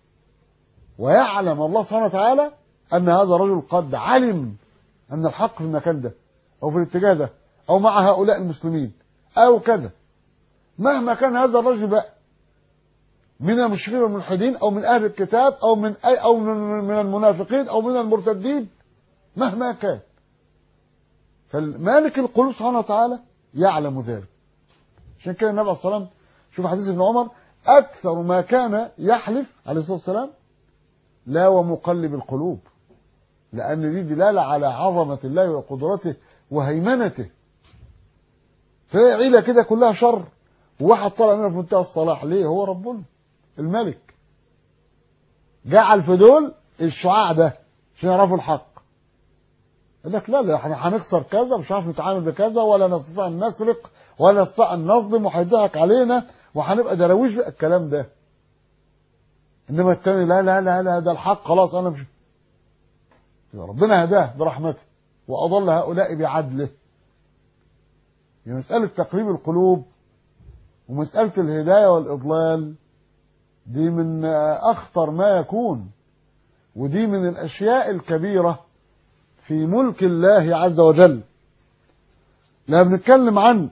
S1: ويعلم الله سبحانه وتعالى أن هذا الرجل قد علم أن الحق في المكان ده أو في الاتجاه ده أو مع هؤلاء المسلمين أو كذا مهما كان هذا الرجل بقى من المشركين والملحدين أو من أهل الكتاب أو من أي أو من المنافقين أو من المرتدين مهما كان فالمالك القلوب سبحانه وتعالى يعلم ذلك عشان كده النبي عليه الصلاة والسلام شوف حديث ابن عمر أكثر ما كان يحلف عليه الصلاة والسلام لا ومقلب القلوب لأن دي دلالة على عظمة الله وقدرته وهيمنته فهي عيلة كده كلها شر وواحد طالع منها في منتهى الصلاح ليه هو ربنا الملك جعل في دول الشعاع ده عشان يعرفوا الحق يقول لك لا لا احنا هنخسر كذا مش عارف نتعامل بكذا ولا نستطيع ان نسرق ولا نستطيع ان نظلم وهيضحك علينا وهنبقى دراويش بقى الكلام ده انما التاني لا لا لا لا ده الحق خلاص انا مش ربنا هداه برحمته واضل هؤلاء بعدله يعني مسألة تقريب القلوب ومسألة الهداية والإضلال دي من أخطر ما يكون ودي من الأشياء الكبيرة في ملك الله عز وجل لما بنتكلم عن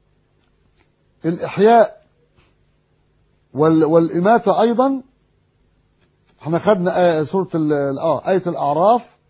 S1: الإحياء وال والإماتة أيضا احنا خدنا آية سورة اه آية الأعراف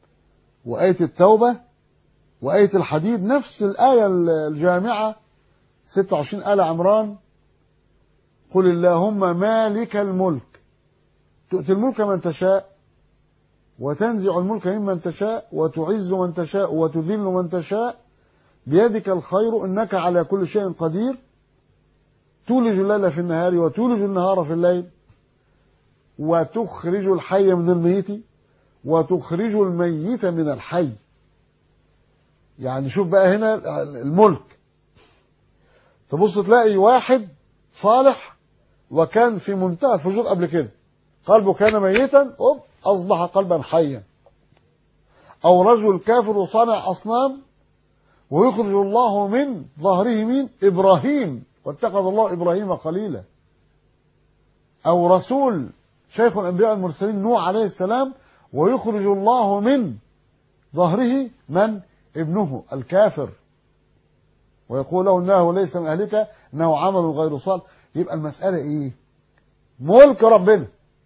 S1: وآية التوبة وآية الحديد نفس الآية الجامعة 26 آل عمران قل اللهم مالك الملك تؤتي الملك من تشاء وتنزع الملك ممن تشاء وتعز من تشاء وتذل من تشاء بيدك الخير إنك على كل شيء قدير تولج الليل في النهار وتولج النهار في الليل وتخرج الحي من الميت وتخرج الميت من الحي يعني شوف بقى هنا الملك تبص تلاقي واحد صالح وكان في منتهى الفجور قبل كده قلبه كان ميتا أوب أصبح قلبا حيا أو رجل كافر وصانع أصنام ويخرج الله من ظهره مين إبراهيم واتخذ الله إبراهيم خليلا أو رسول شيخ الأنبياء المرسلين نوح عليه السلام ويخرج الله من ظهره من ابنه الكافر ويقول له انه ليس من اهلك انه عمل غير صالح يبقى المساله ايه ملك ربنا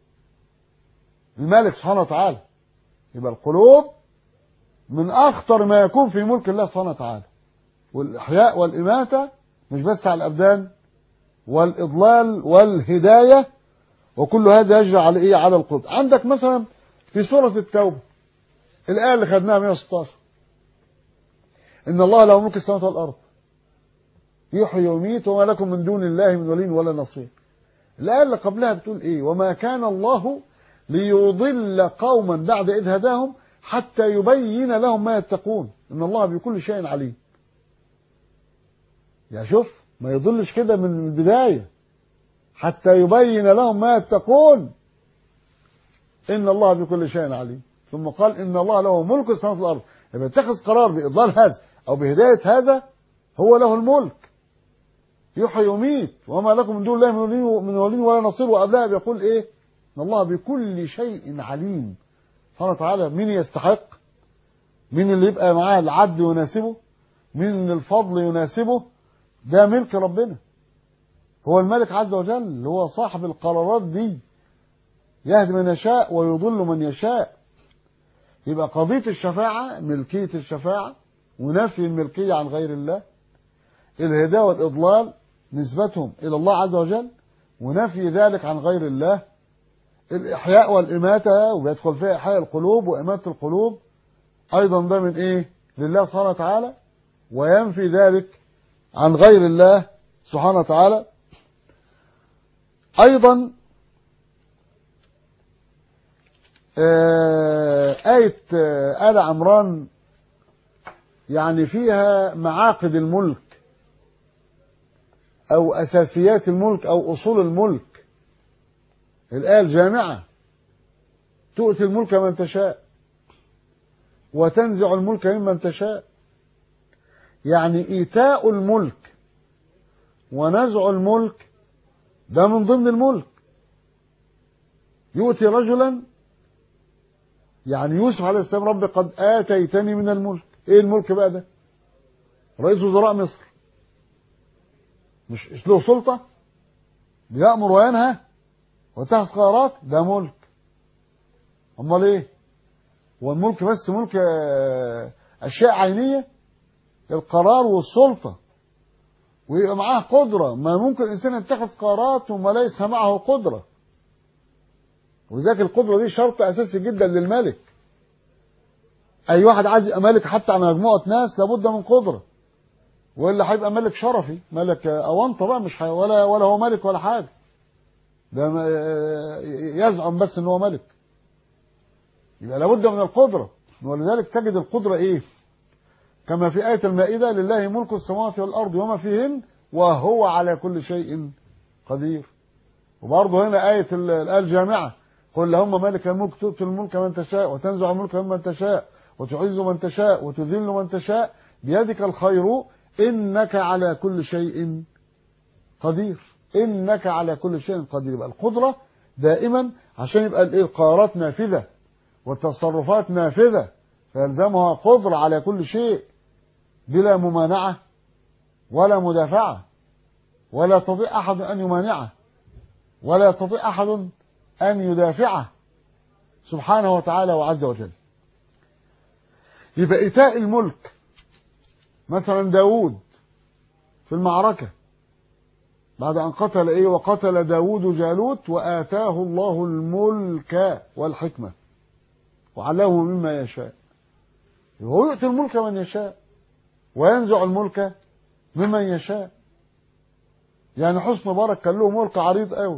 S1: الملك سبحانه وتعالى يبقى القلوب من اخطر ما يكون في ملك الله سبحانه وتعالى والاحياء والاماته مش بس على الابدان والاضلال والهدايه وكل هذا يجري على ايه على القلوب عندك مثلا في سوره التوبه الايه اللي خدناها 116 ان الله له ملك السماوات والارض يحيي ويميت وما لكم من دون الله من ولي ولا نصير الآية اللي قبلها بتقول إيه وما كان الله ليضل قوما بعد إذ هداهم حتى يبين لهم ما يتقون إن الله بكل شيء عليم يا شوف ما يضلش كده من البداية حتى يبين لهم ما يتقون إن الله بكل شيء عليم ثم قال إن الله له ملك السماوات والأرض يبقى يتخذ قرار بإضلال هذا أو بهداية هذا هو له الملك يحيي ويميت وما لكم من دون الله من ولي ولا نصير وقبلها بيقول ايه ان الله بكل شيء عليم سبحانه وتعالى مين يستحق مين اللي يبقى معاه العدل يناسبه مين الفضل يناسبه ده ملك ربنا هو الملك عز وجل هو صاحب القرارات دي يهدي من يشاء ويضل من يشاء يبقى قضية الشفاعة ملكية الشفاعة ونفي الملكية عن غير الله الهداية والإضلال نسبتهم إلى الله عز وجل ونفي ذلك عن غير الله الإحياء والإماتة وبيدخل فيها إحياء القلوب وإماتة القلوب أيضا ده من إيه لله سبحانه وتعالى وينفي ذلك عن غير الله سبحانه وتعالى أيضا آية آل عمران يعني فيها معاقد الملك أو أساسيات الملك أو أصول الملك الآية الجامعة تؤتي الملك من تشاء وتنزع الملك ممن تشاء يعني إيتاء الملك ونزع الملك ده من ضمن الملك يؤتي رجلا يعني يوسف عليه السلام رب قد آتيتني من الملك ايه الملك بقى ده رئيس وزراء مصر مش له سلطة بيأمر وينهى ويتخذ قرارات ده ملك امال ايه هو الملك بس ملك اشياء عينية القرار والسلطة ويبقى معاه قدرة ما ممكن الانسان يتخذ قرارات وما ليس معه قدرة ولذلك القدرة دي شرط اساسي جدا للملك اي واحد عايز يبقى ملك حتى على مجموعة ناس لابد من قدرة والا هيبقى ملك شرفي ملك اونطه بقى مش ولا ولا هو ملك ولا حاجه ده يزعم بس ان هو ملك يبقى لابد من القدره ولذلك تجد القدره ايه كما في آية المائدة لله ملك السماوات والأرض وما فيهن وهو على كل شيء قدير وبرضه هنا آية الآية الجامعة قل لهم مالك الملك تؤتي الملك من تشاء وتنزع الملك ممن تشاء وتعز من تشاء وتذل من تشاء بيدك الخير إنك على كل شيء قدير إنك على كل شيء قدير يبقى القدرة دائما عشان يبقى القرارات نافذة والتصرفات نافذة فيلزمها قدرة على كل شيء بلا ممانعة ولا مدافعة ولا يستطيع أحد أن يمانعه ولا يستطيع أحد أن يدافعه سبحانه وتعالى وعز وجل يبقى إيتاء الملك مثلا داود في المعركة بعد أن قتل إيه وقتل داود جالوت وآتاه الله الملك والحكمة وعلمه مما يشاء هو يؤتي الملك من يشاء وينزع الملك ممن يشاء يعني حسن مبارك كان له ملك عريض قوي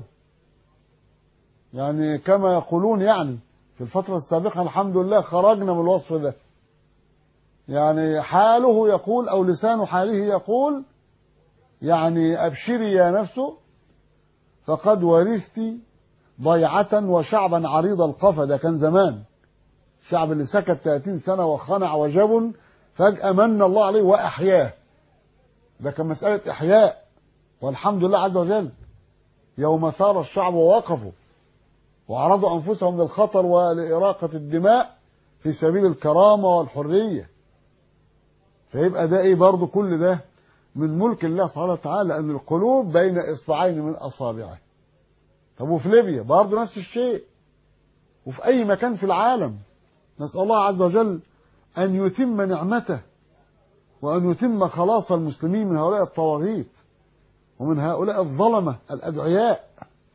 S1: يعني كما يقولون يعني في الفترة السابقة الحمد لله خرجنا من الوصف ده يعني حاله يقول أو لسان حاله يقول يعني أبشري يا نفس فقد ورثت ضيعة وشعبا عريض القفا ده كان زمان الشعب اللي سكت 30 سنة وخنع وجبن فجأة من الله عليه وأحياه ده كان مسألة إحياء والحمد لله عز وجل يوم ثار الشعب ووقفوا وعرضوا أنفسهم للخطر ولإراقة الدماء في سبيل الكرامة والحرية فيبقى ده إيه برضو كل ده من ملك الله سبحانه وتعالى أن القلوب بين إصبعين من أصابعه طب وفي ليبيا برضو نفس الشيء وفي أي مكان في العالم نسأل الله عز وجل أن يتم نعمته وأن يتم خلاص المسلمين من هؤلاء الطواغيت ومن هؤلاء الظلمة الأدعياء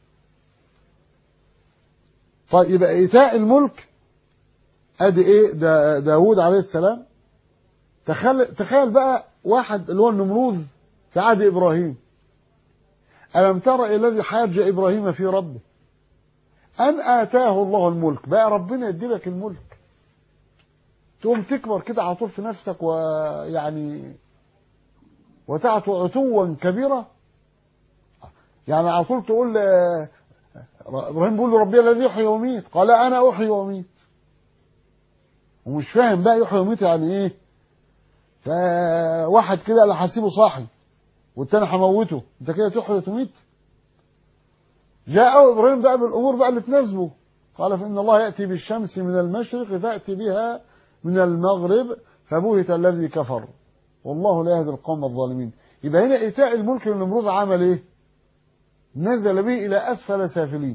S1: طيب يبقى إيتاء الملك أدي إيه دا داود عليه السلام تخيل, تخيل بقى واحد اللي هو النمروذ في عهد إبراهيم ألم تر إلى الذي حاج إبراهيم في ربه أن آتاه الله الملك بقى ربنا يديلك الملك تقوم تكبر كده على طول في نفسك ويعني وتعتو عتوا كبيرا يعني على طول تقول ابراهيم بيقول له ربي الذي يحيي ويميت قال انا احيي واميت ومش فاهم بقى يحيي ويميت يعني ايه فواحد كده اللي هسيبه صاحي والتاني هموته انت كده تحيي وتميت جاء ابراهيم بقى بالامور بقى اللي تناسبه قال فان الله ياتي بالشمس من المشرق فاتي بها من المغرب فبهت الذي كفر والله لا يهدي القوم الظالمين يبقى هنا ايتاء الملك للنمرود عمل ايه نزل به الى اسفل سافلين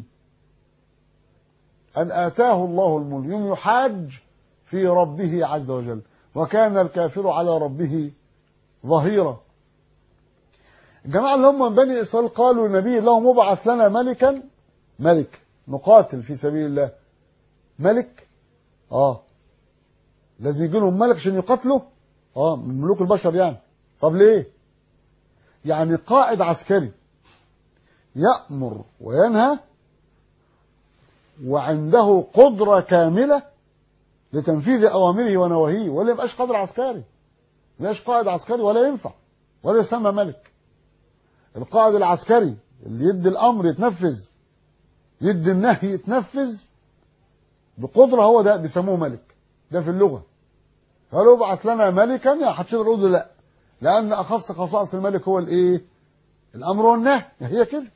S1: ان اتاه الله الملك يوم يحاج في ربه عز وجل وكان الكافر على ربه ظهيرا الجماعة اللي هم من بني إسرائيل قالوا لنبي الله مبعث لنا ملكا ملك نقاتل في سبيل الله ملك اه لازم يجي لهم ملك عشان يقاتلوا اه من ملوك البشر يعني طب ليه يعني قائد عسكري يأمر وينهى وعنده قدرة كاملة لتنفيذ أوامره ونواهيه ولا يبقاش قادر عسكري ما يبقاش قائد عسكري ولا ينفع ولا يسمى ملك القائد العسكري اللي يدي الأمر يتنفذ يدي النهي يتنفذ بقدرة هو ده بيسموه ملك ده في اللغة قالوا ابعث لنا ملكا يا حدش يقدر يقول لا لأن أخص خصائص الملك هو الإيه؟ الأمر والنهي هي كده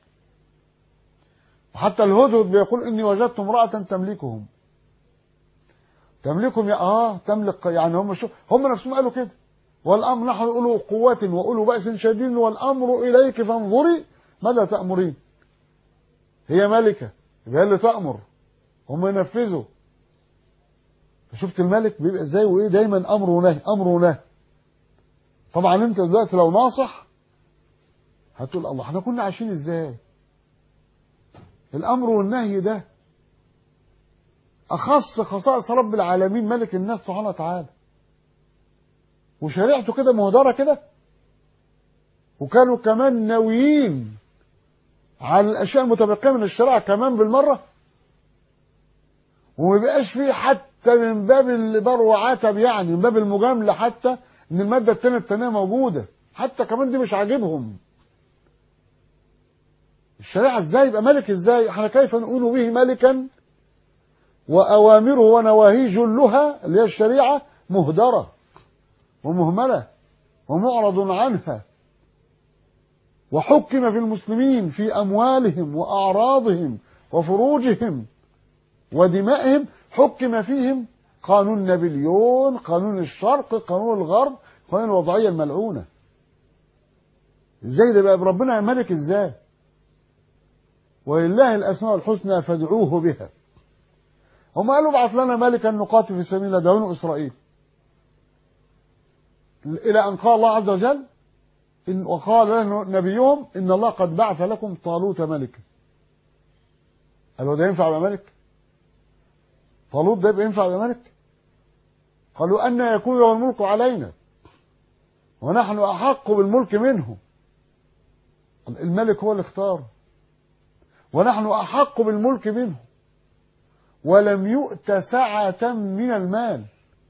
S1: وحتى الهدهد بيقول إني وجدت امرأة تملكهم تملكهم يا آه تملك يعني هم شو هم نفسهم قالوا كده والأمر نحن أولو قوة وأولو بأس شديد والأمر إليك فانظري ماذا تأمرين هي ملكة يبقى اللي تأمر هم ينفذوا شفت الملك بيبقى ازاي وايه دايما امر ونهي امر ونهي طبعا انت دلوقتي لو ناصح هتقول الله احنا كنا عايشين ازاي الامر والنهي ده اخص خصائص رب العالمين ملك الناس سبحانه وتعالى وشريعته كده مهدرة كده وكانوا كمان ناويين على الاشياء المتبقيه من الشريعه كمان بالمره وما بيبقاش فيه حتى من باب البر وعتب يعني من باب المجامله حتى ان الماده الثانيه الثانيه موجوده حتى كمان دي مش عاجبهم الشريعه ازاي يبقى ملك ازاي احنا كيف نقول به ملكا واوامره ونواهيه جلها اللي هي الشريعه مهدره ومهمله ومعرض عنها وحكم في المسلمين في اموالهم واعراضهم وفروجهم ودمائهم حكم فيهم قانون نابليون قانون الشرق قانون الغرب قانون الوضعية الملعونة ازاي ده بقى ربنا ملك ازاي ولله الاسماء الحسنى فادعوه بها هم قالوا ابعث لنا ملكا نقاتل في سبيل الله دعون اسرائيل إلى أن قال الله عز وجل إن وقال له نبيهم إن الله قد بعث لكم طالوت ملكا قال هو ده ينفع يبقى ملك؟ طالوت ده يبقى ينفع يبقى ملك؟ قالوا أن يكون له الملك علينا ونحن أحق بالملك منه الملك هو اللي اختاره ونحن أحق بالملك منه ولم يؤت سعة من المال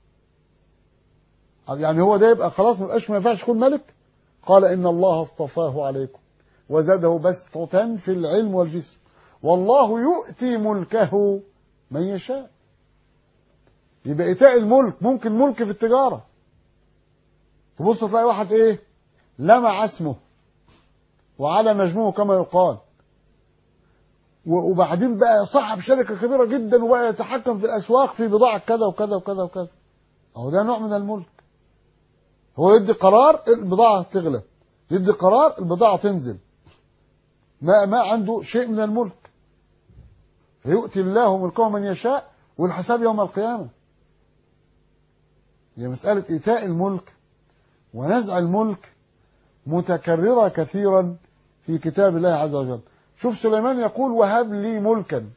S1: يعني هو ده يبقى خلاص ما يبقاش ما ينفعش يكون ملك قال إن الله اصطفاه عليكم وزاده بسطة في العلم والجسم والله يؤتي ملكه من يشاء يبقى إيتاء الملك ممكن ملك في التجارة تبص تلاقي واحد إيه لمع اسمه وعلى نجمه كما يقال وبعدين بقى صاحب شركة كبيرة جدا وبقى يتحكم في الأسواق في بضاعة كذا وكذا وكذا وكذا أهو ده نوع من الملك هو يدي قرار البضاعة تغلى يدي قرار البضاعة تنزل ما ما عنده شيء من الملك فيؤتي الله ملكه من يشاء والحساب يوم القيامة هي مسألة إيتاء الملك ونزع الملك متكررة كثيرا في كتاب الله عز وجل شوف سليمان يقول وهب لي ملكا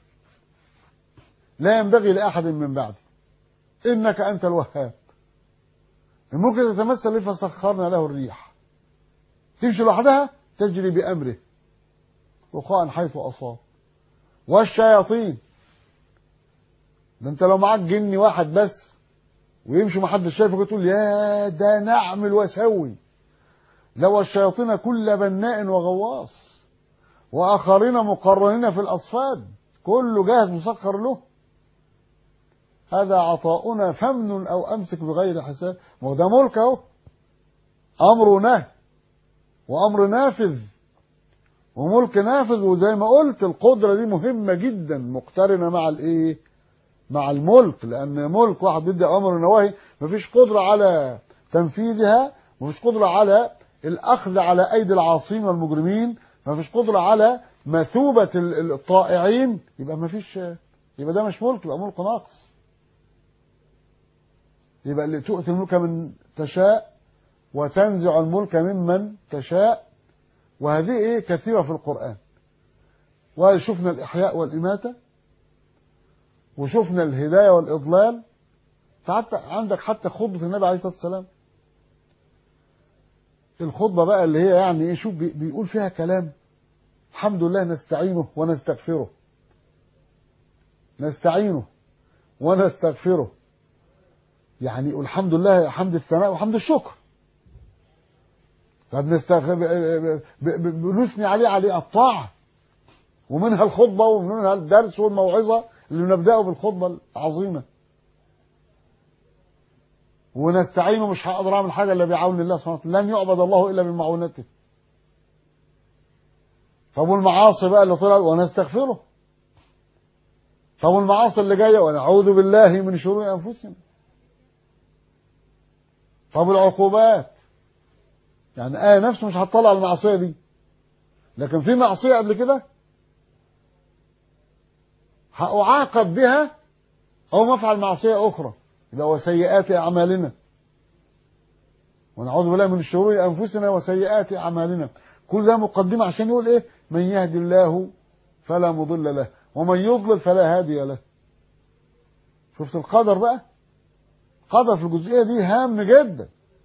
S1: لا ينبغي لأحد من بعدي إنك أنت الوهاب الملك تتمثل به فسخرنا له الريح تمشي لوحدها تجري بأمره رخاء حيث أصاب والشياطين ده انت لو معاك جني واحد بس ويمشي ما حدش شايفك تقول يا ده نعمل واسوي لو الشياطين كل بناء وغواص واخرين مقرنين في الاصفاد كله جاهز مسخر له هذا عطاؤنا فمن او امسك بغير حساب ما هو ده ملك اهو امر نهي وامر نافذ وملك نافذ وزي ما قلت القدره دي مهمه جدا مقترنه مع الايه مع الملك لان ملك واحد بيدي امر ونواهي مفيش قدره على تنفيذها مفيش قدره على الاخذ على ايدي العاصين والمجرمين مفيش قدره على مثوبه الطائعين يبقى مفيش يبقى ده مش ملك يبقى ملك ناقص يبقى اللي تؤتي الملك من تشاء وتنزع الملك ممن تشاء وهذه ايه كثيره في القران وشفنا الاحياء والاماته وشفنا الهدايه والاضلال فحتى عندك حتى خطبه النبي عليه الصلاه والسلام الخطبه بقى اللي هي يعني ايه شوف بيقول فيها كلام الحمد لله نستعينه ونستغفره نستعينه ونستغفره يعني الحمد لله حمد الثناء وحمد الشكر بنثني عليه عليه الطاعة ومنها الخطبة ومنها الدرس والموعظة اللي نبدأه بالخطبة العظيمة ونستعينه مش هقدر اعمل حاجه الا بعون الله سبحانه وتعالى لن يعبد الله الا بمعونته طب والمعاصي بقى اللي طلعت ونستغفره طب والمعاصي اللي جايه ونعوذ بالله من شرور انفسنا طب العقوبات يعني آية نفسه مش هتطلع المعصية دي لكن في معصية قبل كده هأعاقب بها أو ما أفعل معصية أخرى يبقى وسيئات أعمالنا ونعوذ بالله من شرور أنفسنا وسيئات أعمالنا كل ده مقدمة عشان يقول إيه من يهدي الله فلا مضل له ومن يضلل فلا هادي له شفت القدر بقى قدر في الجزئية دي هام جدا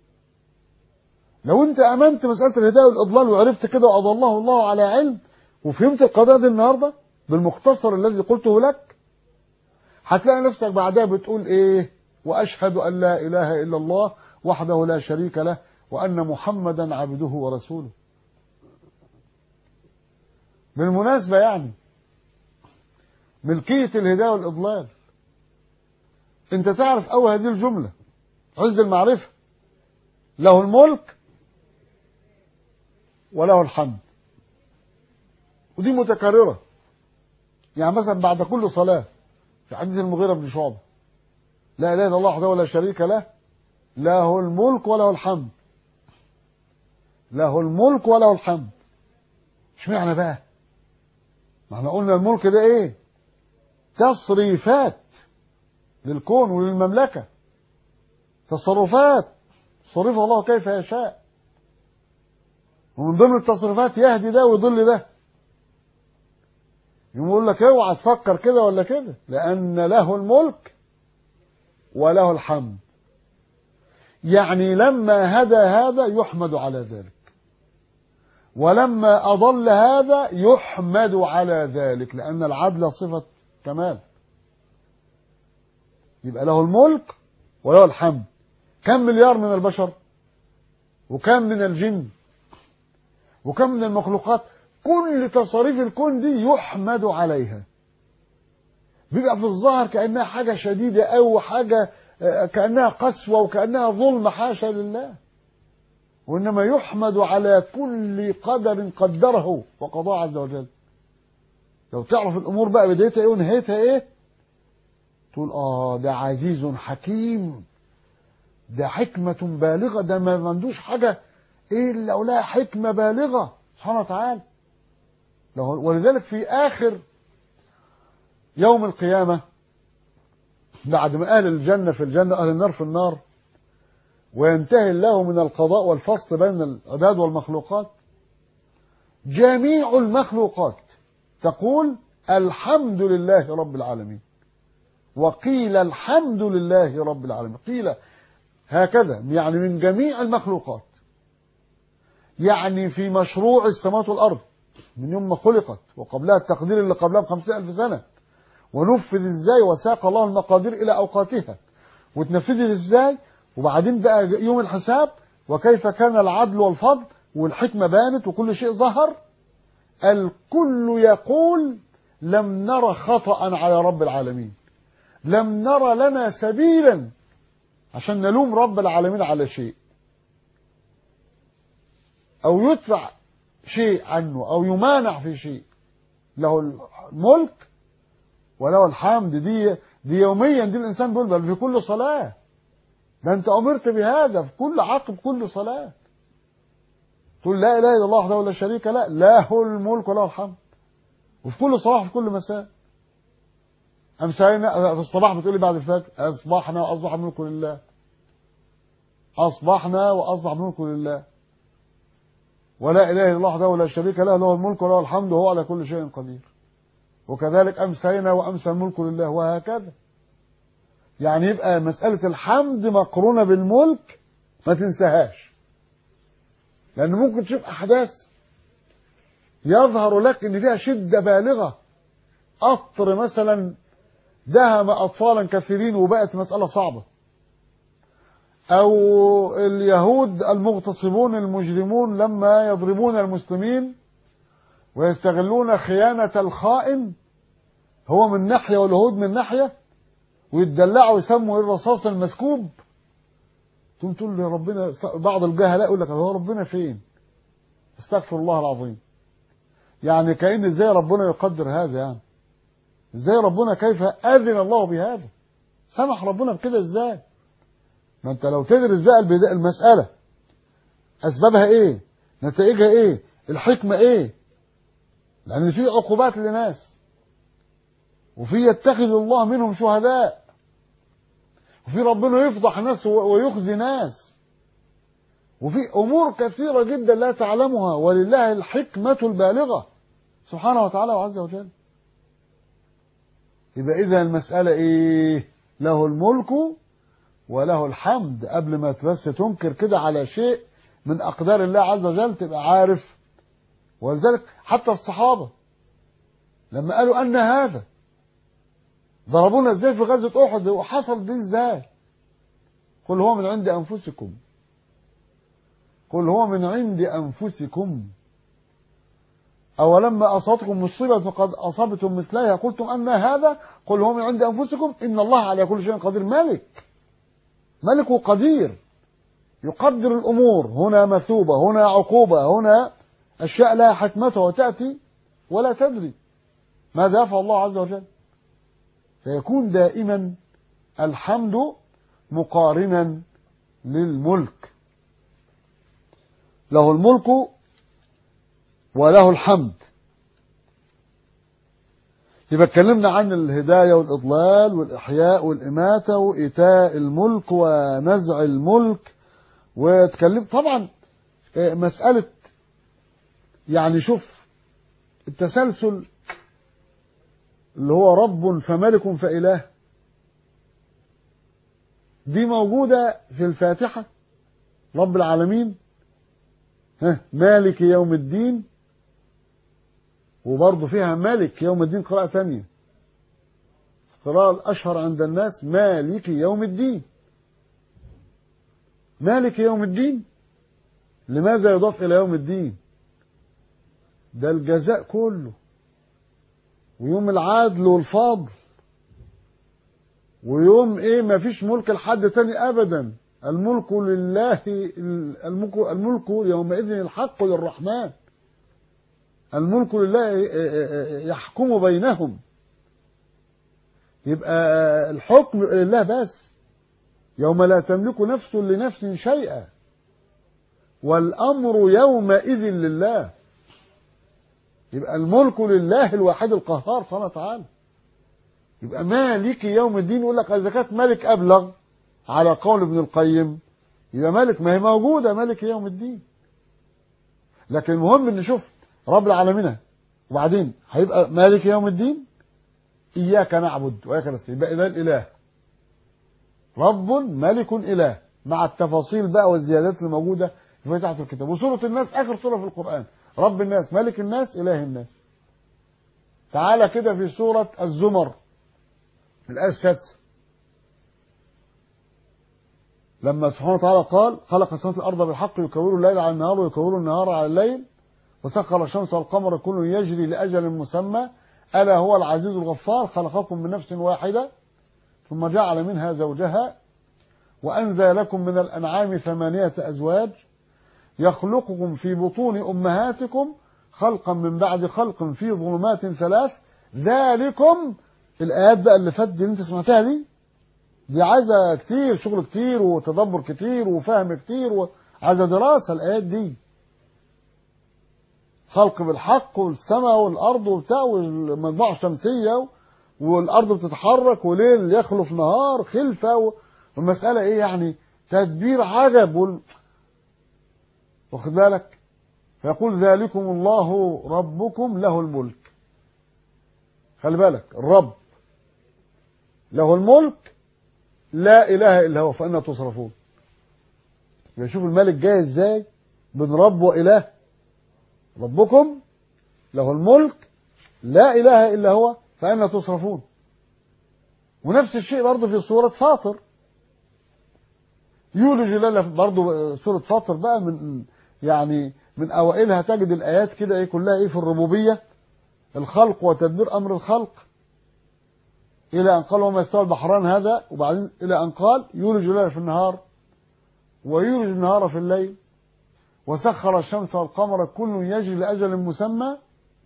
S1: لو انت امنت مسألة الهداية والاضلال وعرفت كده واضله الله على علم وفهمت القضايا دي النهاردة بالمختصر الذي قلته لك هتلاقي نفسك بعدها بتقول ايه واشهد ان لا اله الا الله وحده لا شريك له وان محمدا عبده ورسوله بالمناسبة يعني ملكية الهداية والإضلال أنت تعرف أول هذه الجملة عز المعرفة له الملك وله الحمد ودي متكررة يعني مثلا بعد كل صلاة في حديث المغيرة بن شعبة لا إله إلا الله وحده ولا شريك له له الملك وله الحمد له الملك وله الحمد اشمعنى بقى ما احنا قلنا الملك ده ايه تصريفات للكون وللمملكة تصرفات صرفه الله كيف يشاء ومن ضمن التصريفات يهدي ده ويضل ده يقول لك اوعى تفكر كده ولا كده لأن له الملك وله الحمد يعني لما هدى هذا يحمد على ذلك ولما أضل هذا يحمد على ذلك لأن العدل صفة كمال يبقى له الملك وله الحمد كم مليار من البشر وكم من الجن وكم من المخلوقات كل تصاريف الكون دي يحمد عليها بيبقى في الظاهر كأنها حاجة شديدة أو حاجة كأنها قسوة وكأنها ظلم حاشا لله وإنما يحمد على كل قدر قدره وقضاه عز وجل لو تعرف الأمور بقى بدايتها إيه ونهايتها إيه تقول آه ده عزيز حكيم ده حكمة بالغة ده ما عندوش حاجة إيه إلا ولها حكمة بالغة سبحانه وتعالى ولذلك في آخر يوم القيامة بعد ما أهل الجنة في الجنة أهل النار في النار وينتهي الله من القضاء والفصل بين العباد والمخلوقات جميع المخلوقات تقول الحمد لله رب العالمين وقيل الحمد لله رب العالمين قيل هكذا يعني من جميع المخلوقات يعني في مشروع السماوات والأرض من يوم ما خلقت وقبلها التقدير اللي قبلها بخمسين ألف سنة ونفذ ازاي وساق الله المقادير إلى أوقاتها وتنفذت ازاي وبعدين بقى يوم الحساب وكيف كان العدل والفضل والحكمة بانت وكل شيء ظهر الكل يقول لم نرى خطأ على رب العالمين لم نرى لنا سبيلا عشان نلوم رب العالمين على شيء أو يدفع شيء عنه أو يمانع في شيء له الملك وله الحمد دي دي يوميا دي الإنسان بيقول بل في كل صلاة ده أنت أمرت بهذا في كل عقب كل صلاة تقول لا إله إلا الله وحده لا شريك له له الملك وله الحمد وفي كل صباح وفي كل مساء أمسينا في الصباح بتقولي بعد الفجر أصبحنا وأصبح الملك لله أصبحنا وأصبح الملك لله ولا إله إلا الله وحده لا شريك له له الملك وله الحمد وهو على كل شيء قدير وكذلك أمسينا وأمسى الملك لله وهكذا يعني يبقى مسألة الحمد مقرونة بالملك ما تنساهاش لأن ممكن تشوف أحداث يظهر لك إن فيها شدة بالغة قطر مثلا دهم أطفالا كثيرين وبقت مسألة صعبة أو اليهود المغتصبون المجرمون لما يضربون المسلمين ويستغلون خيانة الخائن هو من ناحية واليهود من ناحية ويتدلعوا يسموا الرصاص المسكوب تقوم تقول يا ربنا بعض الجهلاء يقول لك هو ربنا فين؟ استغفر الله العظيم يعني كأن ازاي ربنا يقدر هذا يعني ازاي ربنا كيف أذن الله بهذا سمح ربنا بكده ازاي ما انت لو تدرس بقى المسألة أسبابها ايه نتائجها ايه الحكمة ايه لأن في عقوبات لناس وفي يتخذ الله منهم شهداء وفي ربنا يفضح ناس ويخزي ناس وفي أمور كثيرة جدا لا تعلمها ولله الحكمة البالغة سبحانه وتعالى وعز وجل يبقى إذا المسألة إيه له الملك وله الحمد قبل ما بس تنكر كده على شيء من أقدار الله عز وجل تبقى عارف ولذلك حتى الصحابة لما قالوا أن هذا ضربونا ازاي في غزوة أحد وحصل دي ازاي قل هو من عند أنفسكم قل هو من عند أنفسكم أولما أصابتكم مصيبة فقد أصابتم مثلها قلتم أن هذا قل هو من عند أنفسكم إن الله على كل شيء قدير ملك ملك قدير يقدر الأمور هنا مثوبة هنا عقوبة هنا أشياء لها حكمتها وتأتي ولا تدري ماذا يفعل الله عز وجل فيكون دائما الحمد مقارنا للملك له الملك وله الحمد يبقى اتكلمنا عن الهداية والإضلال والإحياء والإماتة وإيتاء الملك ونزع الملك واتكلم طبعا آه، مسألة يعني شوف التسلسل اللي هو رب فملك فإله دي موجودة في الفاتحة رب العالمين ها مالك يوم الدين وبرضه فيها مالك يوم الدين قراءة تانية القراءة الأشهر عند الناس مالك يوم الدين مالك يوم الدين لماذا يضاف إلى يوم الدين ده الجزاء كله ويوم العدل والفضل ويوم ايه ما فيش ملك لحد تاني ابدا الملك لله الملك, الملك يومئذ الحق للرحمن الملك لله يحكم بينهم يبقى الحكم لله بس يوم لا تملك نفس لنفس شيئا والأمر يومئذ لله يبقى الملك لله الواحد القهار سبحانه وتعالى يبقى مالك يوم الدين يقول لك إذا كانت ملك أبلغ على قول ابن القيم يبقى ملك ما هي موجودة ملك يوم الدين لكن المهم ان نشوف رب العالمين وبعدين هيبقى مالك يوم الدين إياك نعبد وإياك نستعين يبقى ده الإله رب ملك إله مع التفاصيل بقى والزيادات الموجودة في تحت الكتاب وسورة الناس آخر سورة في القرآن رب الناس ملك الناس إله الناس تعالى كده في سورة الزمر الآية السادسة لما سبحانه وتعالى قال خلق السماوات والأرض بالحق يكور الليل على النهار ويكور النهار على الليل وسخر الشمس والقمر كل يجري لأجل مسمى ألا هو العزيز الغفار خلقكم من نفس واحدة ثم جعل منها زوجها وأنزل لكم من الأنعام ثمانية أزواج يخلقكم في بطون أمهاتكم خلقا من بعد خلق في ظلمات ثلاث ذلكم الآيات بقى اللي فات دي اللي انت سمعتها دي دي عايزة كتير شغل كتير وتدبر كتير وفهم كتير وعايزة دراسة الآيات دي خلق بالحق والسماء والأرض وبتاع والمجموعة الشمسية والأرض بتتحرك وليل يخلف نهار خلفة والمسألة إيه يعني تدبير عجب وال... واخد بالك فيقول ذلكم الله ربكم له الملك خلي بالك الرب له الملك لا إله إلا هو فأنا تصرفون يشوف الملك جاي ازاي بين رب وإله ربكم له الملك لا إله إلا هو فأنا تصرفون ونفس الشيء برضه في سورة فاطر يولج الليل برضه سورة فاطر بقى من يعني من أوائلها تجد الآيات كده إيه كلها إيه في الربوبية الخلق وتدبير أمر الخلق إلى أن قال وما يستوى البحران هذا وبعدين إلى أن قال يولج الليل في النهار ويولج النهار في الليل وسخر الشمس والقمر كل يجري لأجل مسمى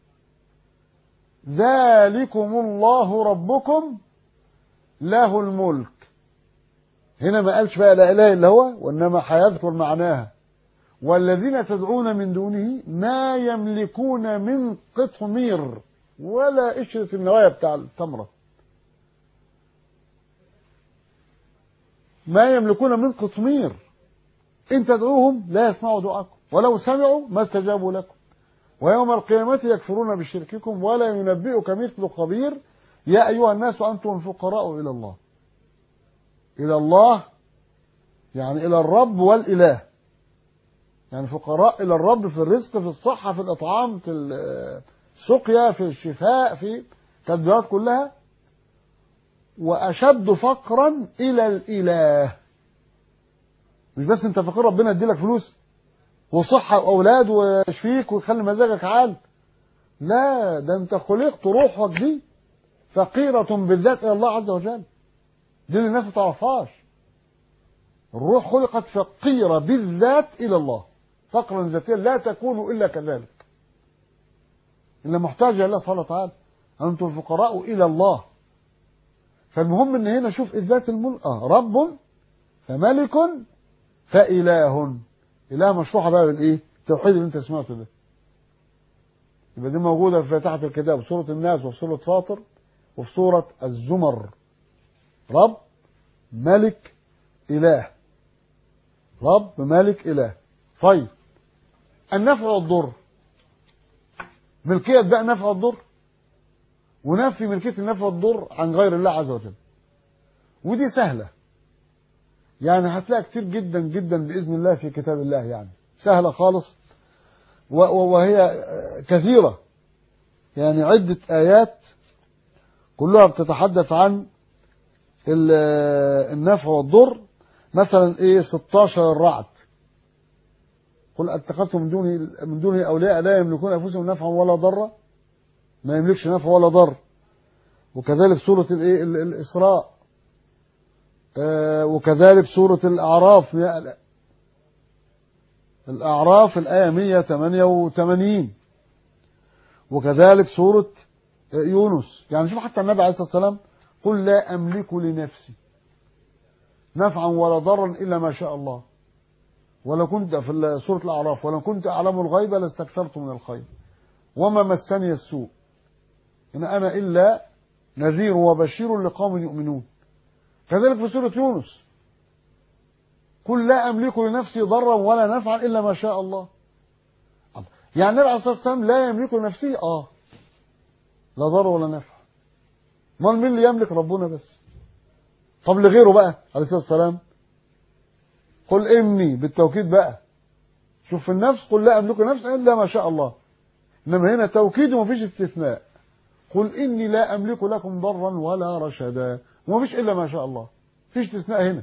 S1: ذلكم الله ربكم له الملك هنا ما قالش بقى لا إله إلا هو وإنما هيذكر معناها والذين تدعون من دونه ما يملكون من قطمير ولا قشرة النوايا بتاع التمرة ما يملكون من قطمير إن تدعوهم لا يسمعوا دعاءكم ولو سمعوا ما استجابوا لكم ويوم القيامة يكفرون بشرككم ولا ينبئك مثل خبير يا أيها الناس أنتم الفقراء إلى الله إلى الله يعني إلى الرب والإله يعني فقراء إلى الرب في الرزق في الصحة في الإطعام في السقيا في الشفاء في التدبيرات كلها وأشد فقرا إلى الإله مش بس أنت فقير ربنا يديلك فلوس وصحة وأولاد ويشفيك ويخلي مزاجك عال لا ده أنت خلقت روحك دي فقيرة بالذات إلى الله عز وجل دي اللي الناس ما تعرفهاش الروح خلقت فقيرة بالذات إلى الله فقرا ذاتيا لا تكون إلا كذلك إلا محتاجة إلى الله سبحانه وتعالى أنتم الفقراء إلى الله فالمهم ان هنا شوف اثبات الملك اه رب فملك فاله اله مشروحه بقى بالايه التوحيد اللي انت سمعته ده يبقى دي موجوده في فاتحه الكتاب سوره الناس وفي سوره فاطر وفي سوره الزمر رب ملك اله رب مالك إله طيب النفع والضر ملكية بقى النفع والضر ونفي ملكية النفع والضر عن غير الله عز وجل ودي سهلة يعني هتلاقي كتير جدا جدا بإذن الله في كتاب الله يعني سهلة خالص وهي كثيرة يعني عدة آيات كلها بتتحدث عن النفع والضر مثلا ايه 16 الرعد قل اتخذتم من دونه من دونه اولياء لا يملكون انفسهم نفعا ولا ضرا ما يملكش نفع ولا ضر وكذلك سوره الايه الاسراء آه وكذلك سوره الاعراف الاعراف الايه 188 وكذلك سوره يونس يعني شوف حتى النبي عليه الصلاه والسلام قل لا املك لنفسي نفعا ولا ضرا الا ما شاء الله ولو كنت في سورة الأعراف ولو كنت أعلم الغيب لاستكثرت من الخير وما مسني السوء إن أنا إلا نذير وبشير لقوم يؤمنون كذلك في سورة يونس قل لا أملك لنفسي ضرا ولا نفعا إلا ما شاء الله يعني النبي عليه الصلاة والسلام لا يملك لنفسه آه لا ضر ولا نفع امال مين اللي يملك ربنا بس طب لغيره بقى عليه الصلاة والسلام قل إني بالتوكيد بقى شوف في النفس قل لا أملك نفسا إلا ما شاء الله إنما هنا توكيد ومفيش استثناء قل إني لا أملك لكم ضرا ولا رشدا ومفيش إلا ما شاء الله فيش استثناء هنا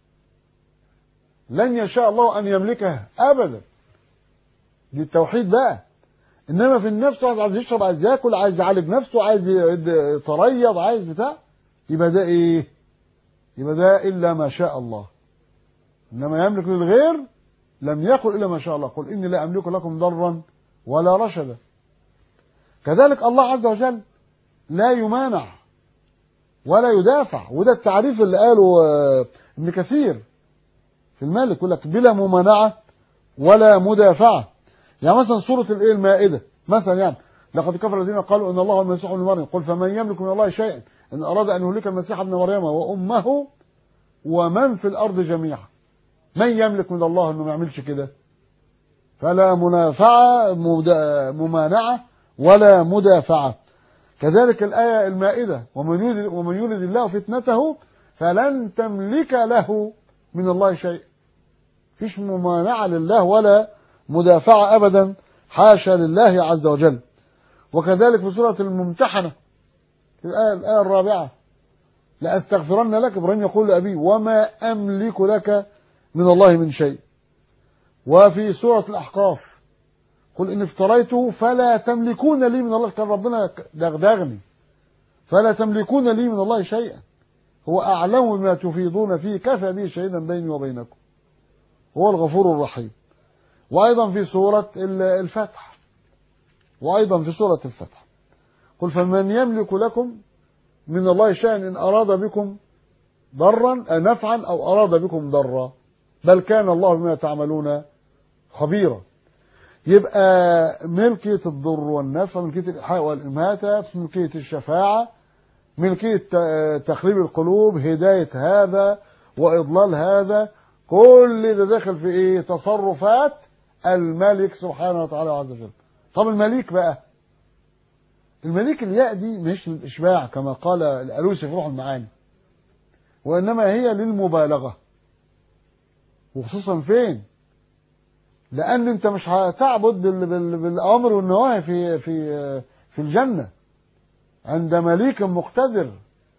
S1: لن يشاء الله أن يملكها أبدا دي التوحيد بقى إنما في النفس واحد عايز يشرب عايز ياكل عايز يعالج نفسه عايز يتريض عايز بتاع يبقى ده إيه يبقى ده إلا ما شاء الله إنما يملك للغير لم يقل إلا ما شاء الله قل إني لا أملك لكم ضرا ولا رشدا كذلك الله عز وجل لا يمانع ولا يدافع وده التعريف اللي قاله ابن كثير في المالك يقول لك بلا ممانعة ولا مدافعة يعني مثلا سورة الايه المائدة مثلا يعني لقد كفر الذين قالوا ان الله هو المسيح ابن مريم قل فمن يملك من الله شيئا ان اراد ان يهلك المسيح ابن مريم وامه ومن في الارض جميعا من يملك من الله انه ما يعملش كده فلا منافعة ممانعة ولا مدافعة كذلك الآية المائدة ومن يريد ومن يريد الله فتنته فلن تملك له من الله شيء فيش ممانعة لله ولا مدافعة أبدا حاشا لله عز وجل وكذلك في سورة الممتحنة في الآية, الآية الرابعة لأستغفرن لك إبراهيم يقول لأبيه وما أملك لك من الله من شيء وفي سورة الأحقاف قل إن افتريته فلا تملكون لي من الله كان ربنا دغدغني فلا تملكون لي من الله شيئا هو أعلم بما تفيضون فيه كفى به شهيدا بيني وبينكم هو الغفور الرحيم وأيضا في سورة الفتح وأيضا في سورة الفتح قل فمن يملك لكم من الله شيئا إن أراد بكم ضرا نفعا أو أراد بكم ضرا بل كان الله بما تعملون خبيرا يبقى ملكية الضر والنفع ملكية الإحياء والإماتة ملكية الشفاعة ملكية تخريب القلوب هداية هذا وإضلال هذا كل ده داخل في إيه تصرفات الملك سبحانه وتعالى عز وجل طب المليك بقى المليك الياء دي مش للإشباع كما قال الألوسي في روح المعاني وإنما هي للمبالغة وخصوصا فين لان انت مش هتعبد بالاوامر والنواهي في في في الجنه عند مليك مقتدر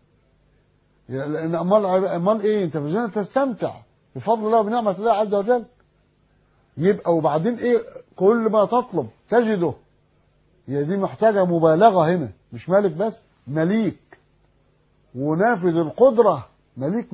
S1: لان امال امال ايه انت في الجنه تستمتع بفضل الله وبنعمه الله عز وجل يبقى وبعدين ايه كل ما تطلب تجده هي دي محتاجه مبالغه هنا مش ملك بس مليك ونافذ القدره مليك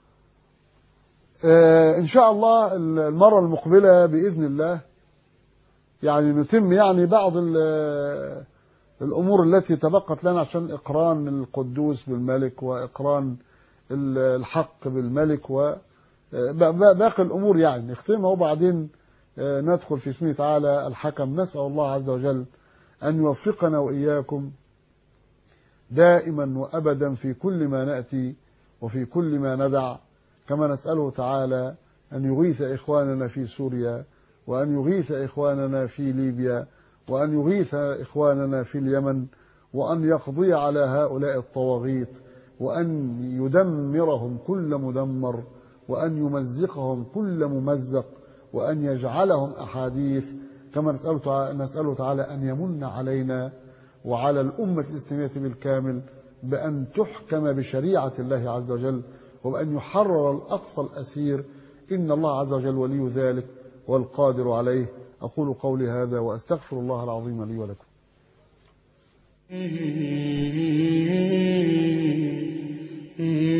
S1: آه ان شاء الله المرة المقبلة بإذن الله يعني نتم يعني بعض الأمور التي تبقت لنا عشان إقران القدوس بالملك وإقران الحق بالملك وباقي الأمور يعني نختمها وبعدين ندخل في اسمه تعالى الحكم نسأل الله عز وجل أن يوفقنا وإياكم دائما وأبدا في كل ما نأتي وفي كل ما ندع كما نسأله تعالى أن يغيث إخواننا في سوريا وأن يغيث إخواننا في ليبيا وأن يغيث إخواننا في اليمن وأن يقضي على هؤلاء الطواغيت وأن يدمرهم كل مدمر وأن يمزقهم كل ممزق وأن يجعلهم أحاديث كما نسأله تعالى, نسأله تعالى أن يمن علينا وعلى الأمة الإسلامية بالكامل بأن تحكم بشريعة الله عز وجل وبأن يحرر الأقصى الأسير إن الله عز وجل ولي ذلك والقادر عليه أقول قولي هذا وأستغفر الله العظيم لي ولكم
S2: Mm-hmm.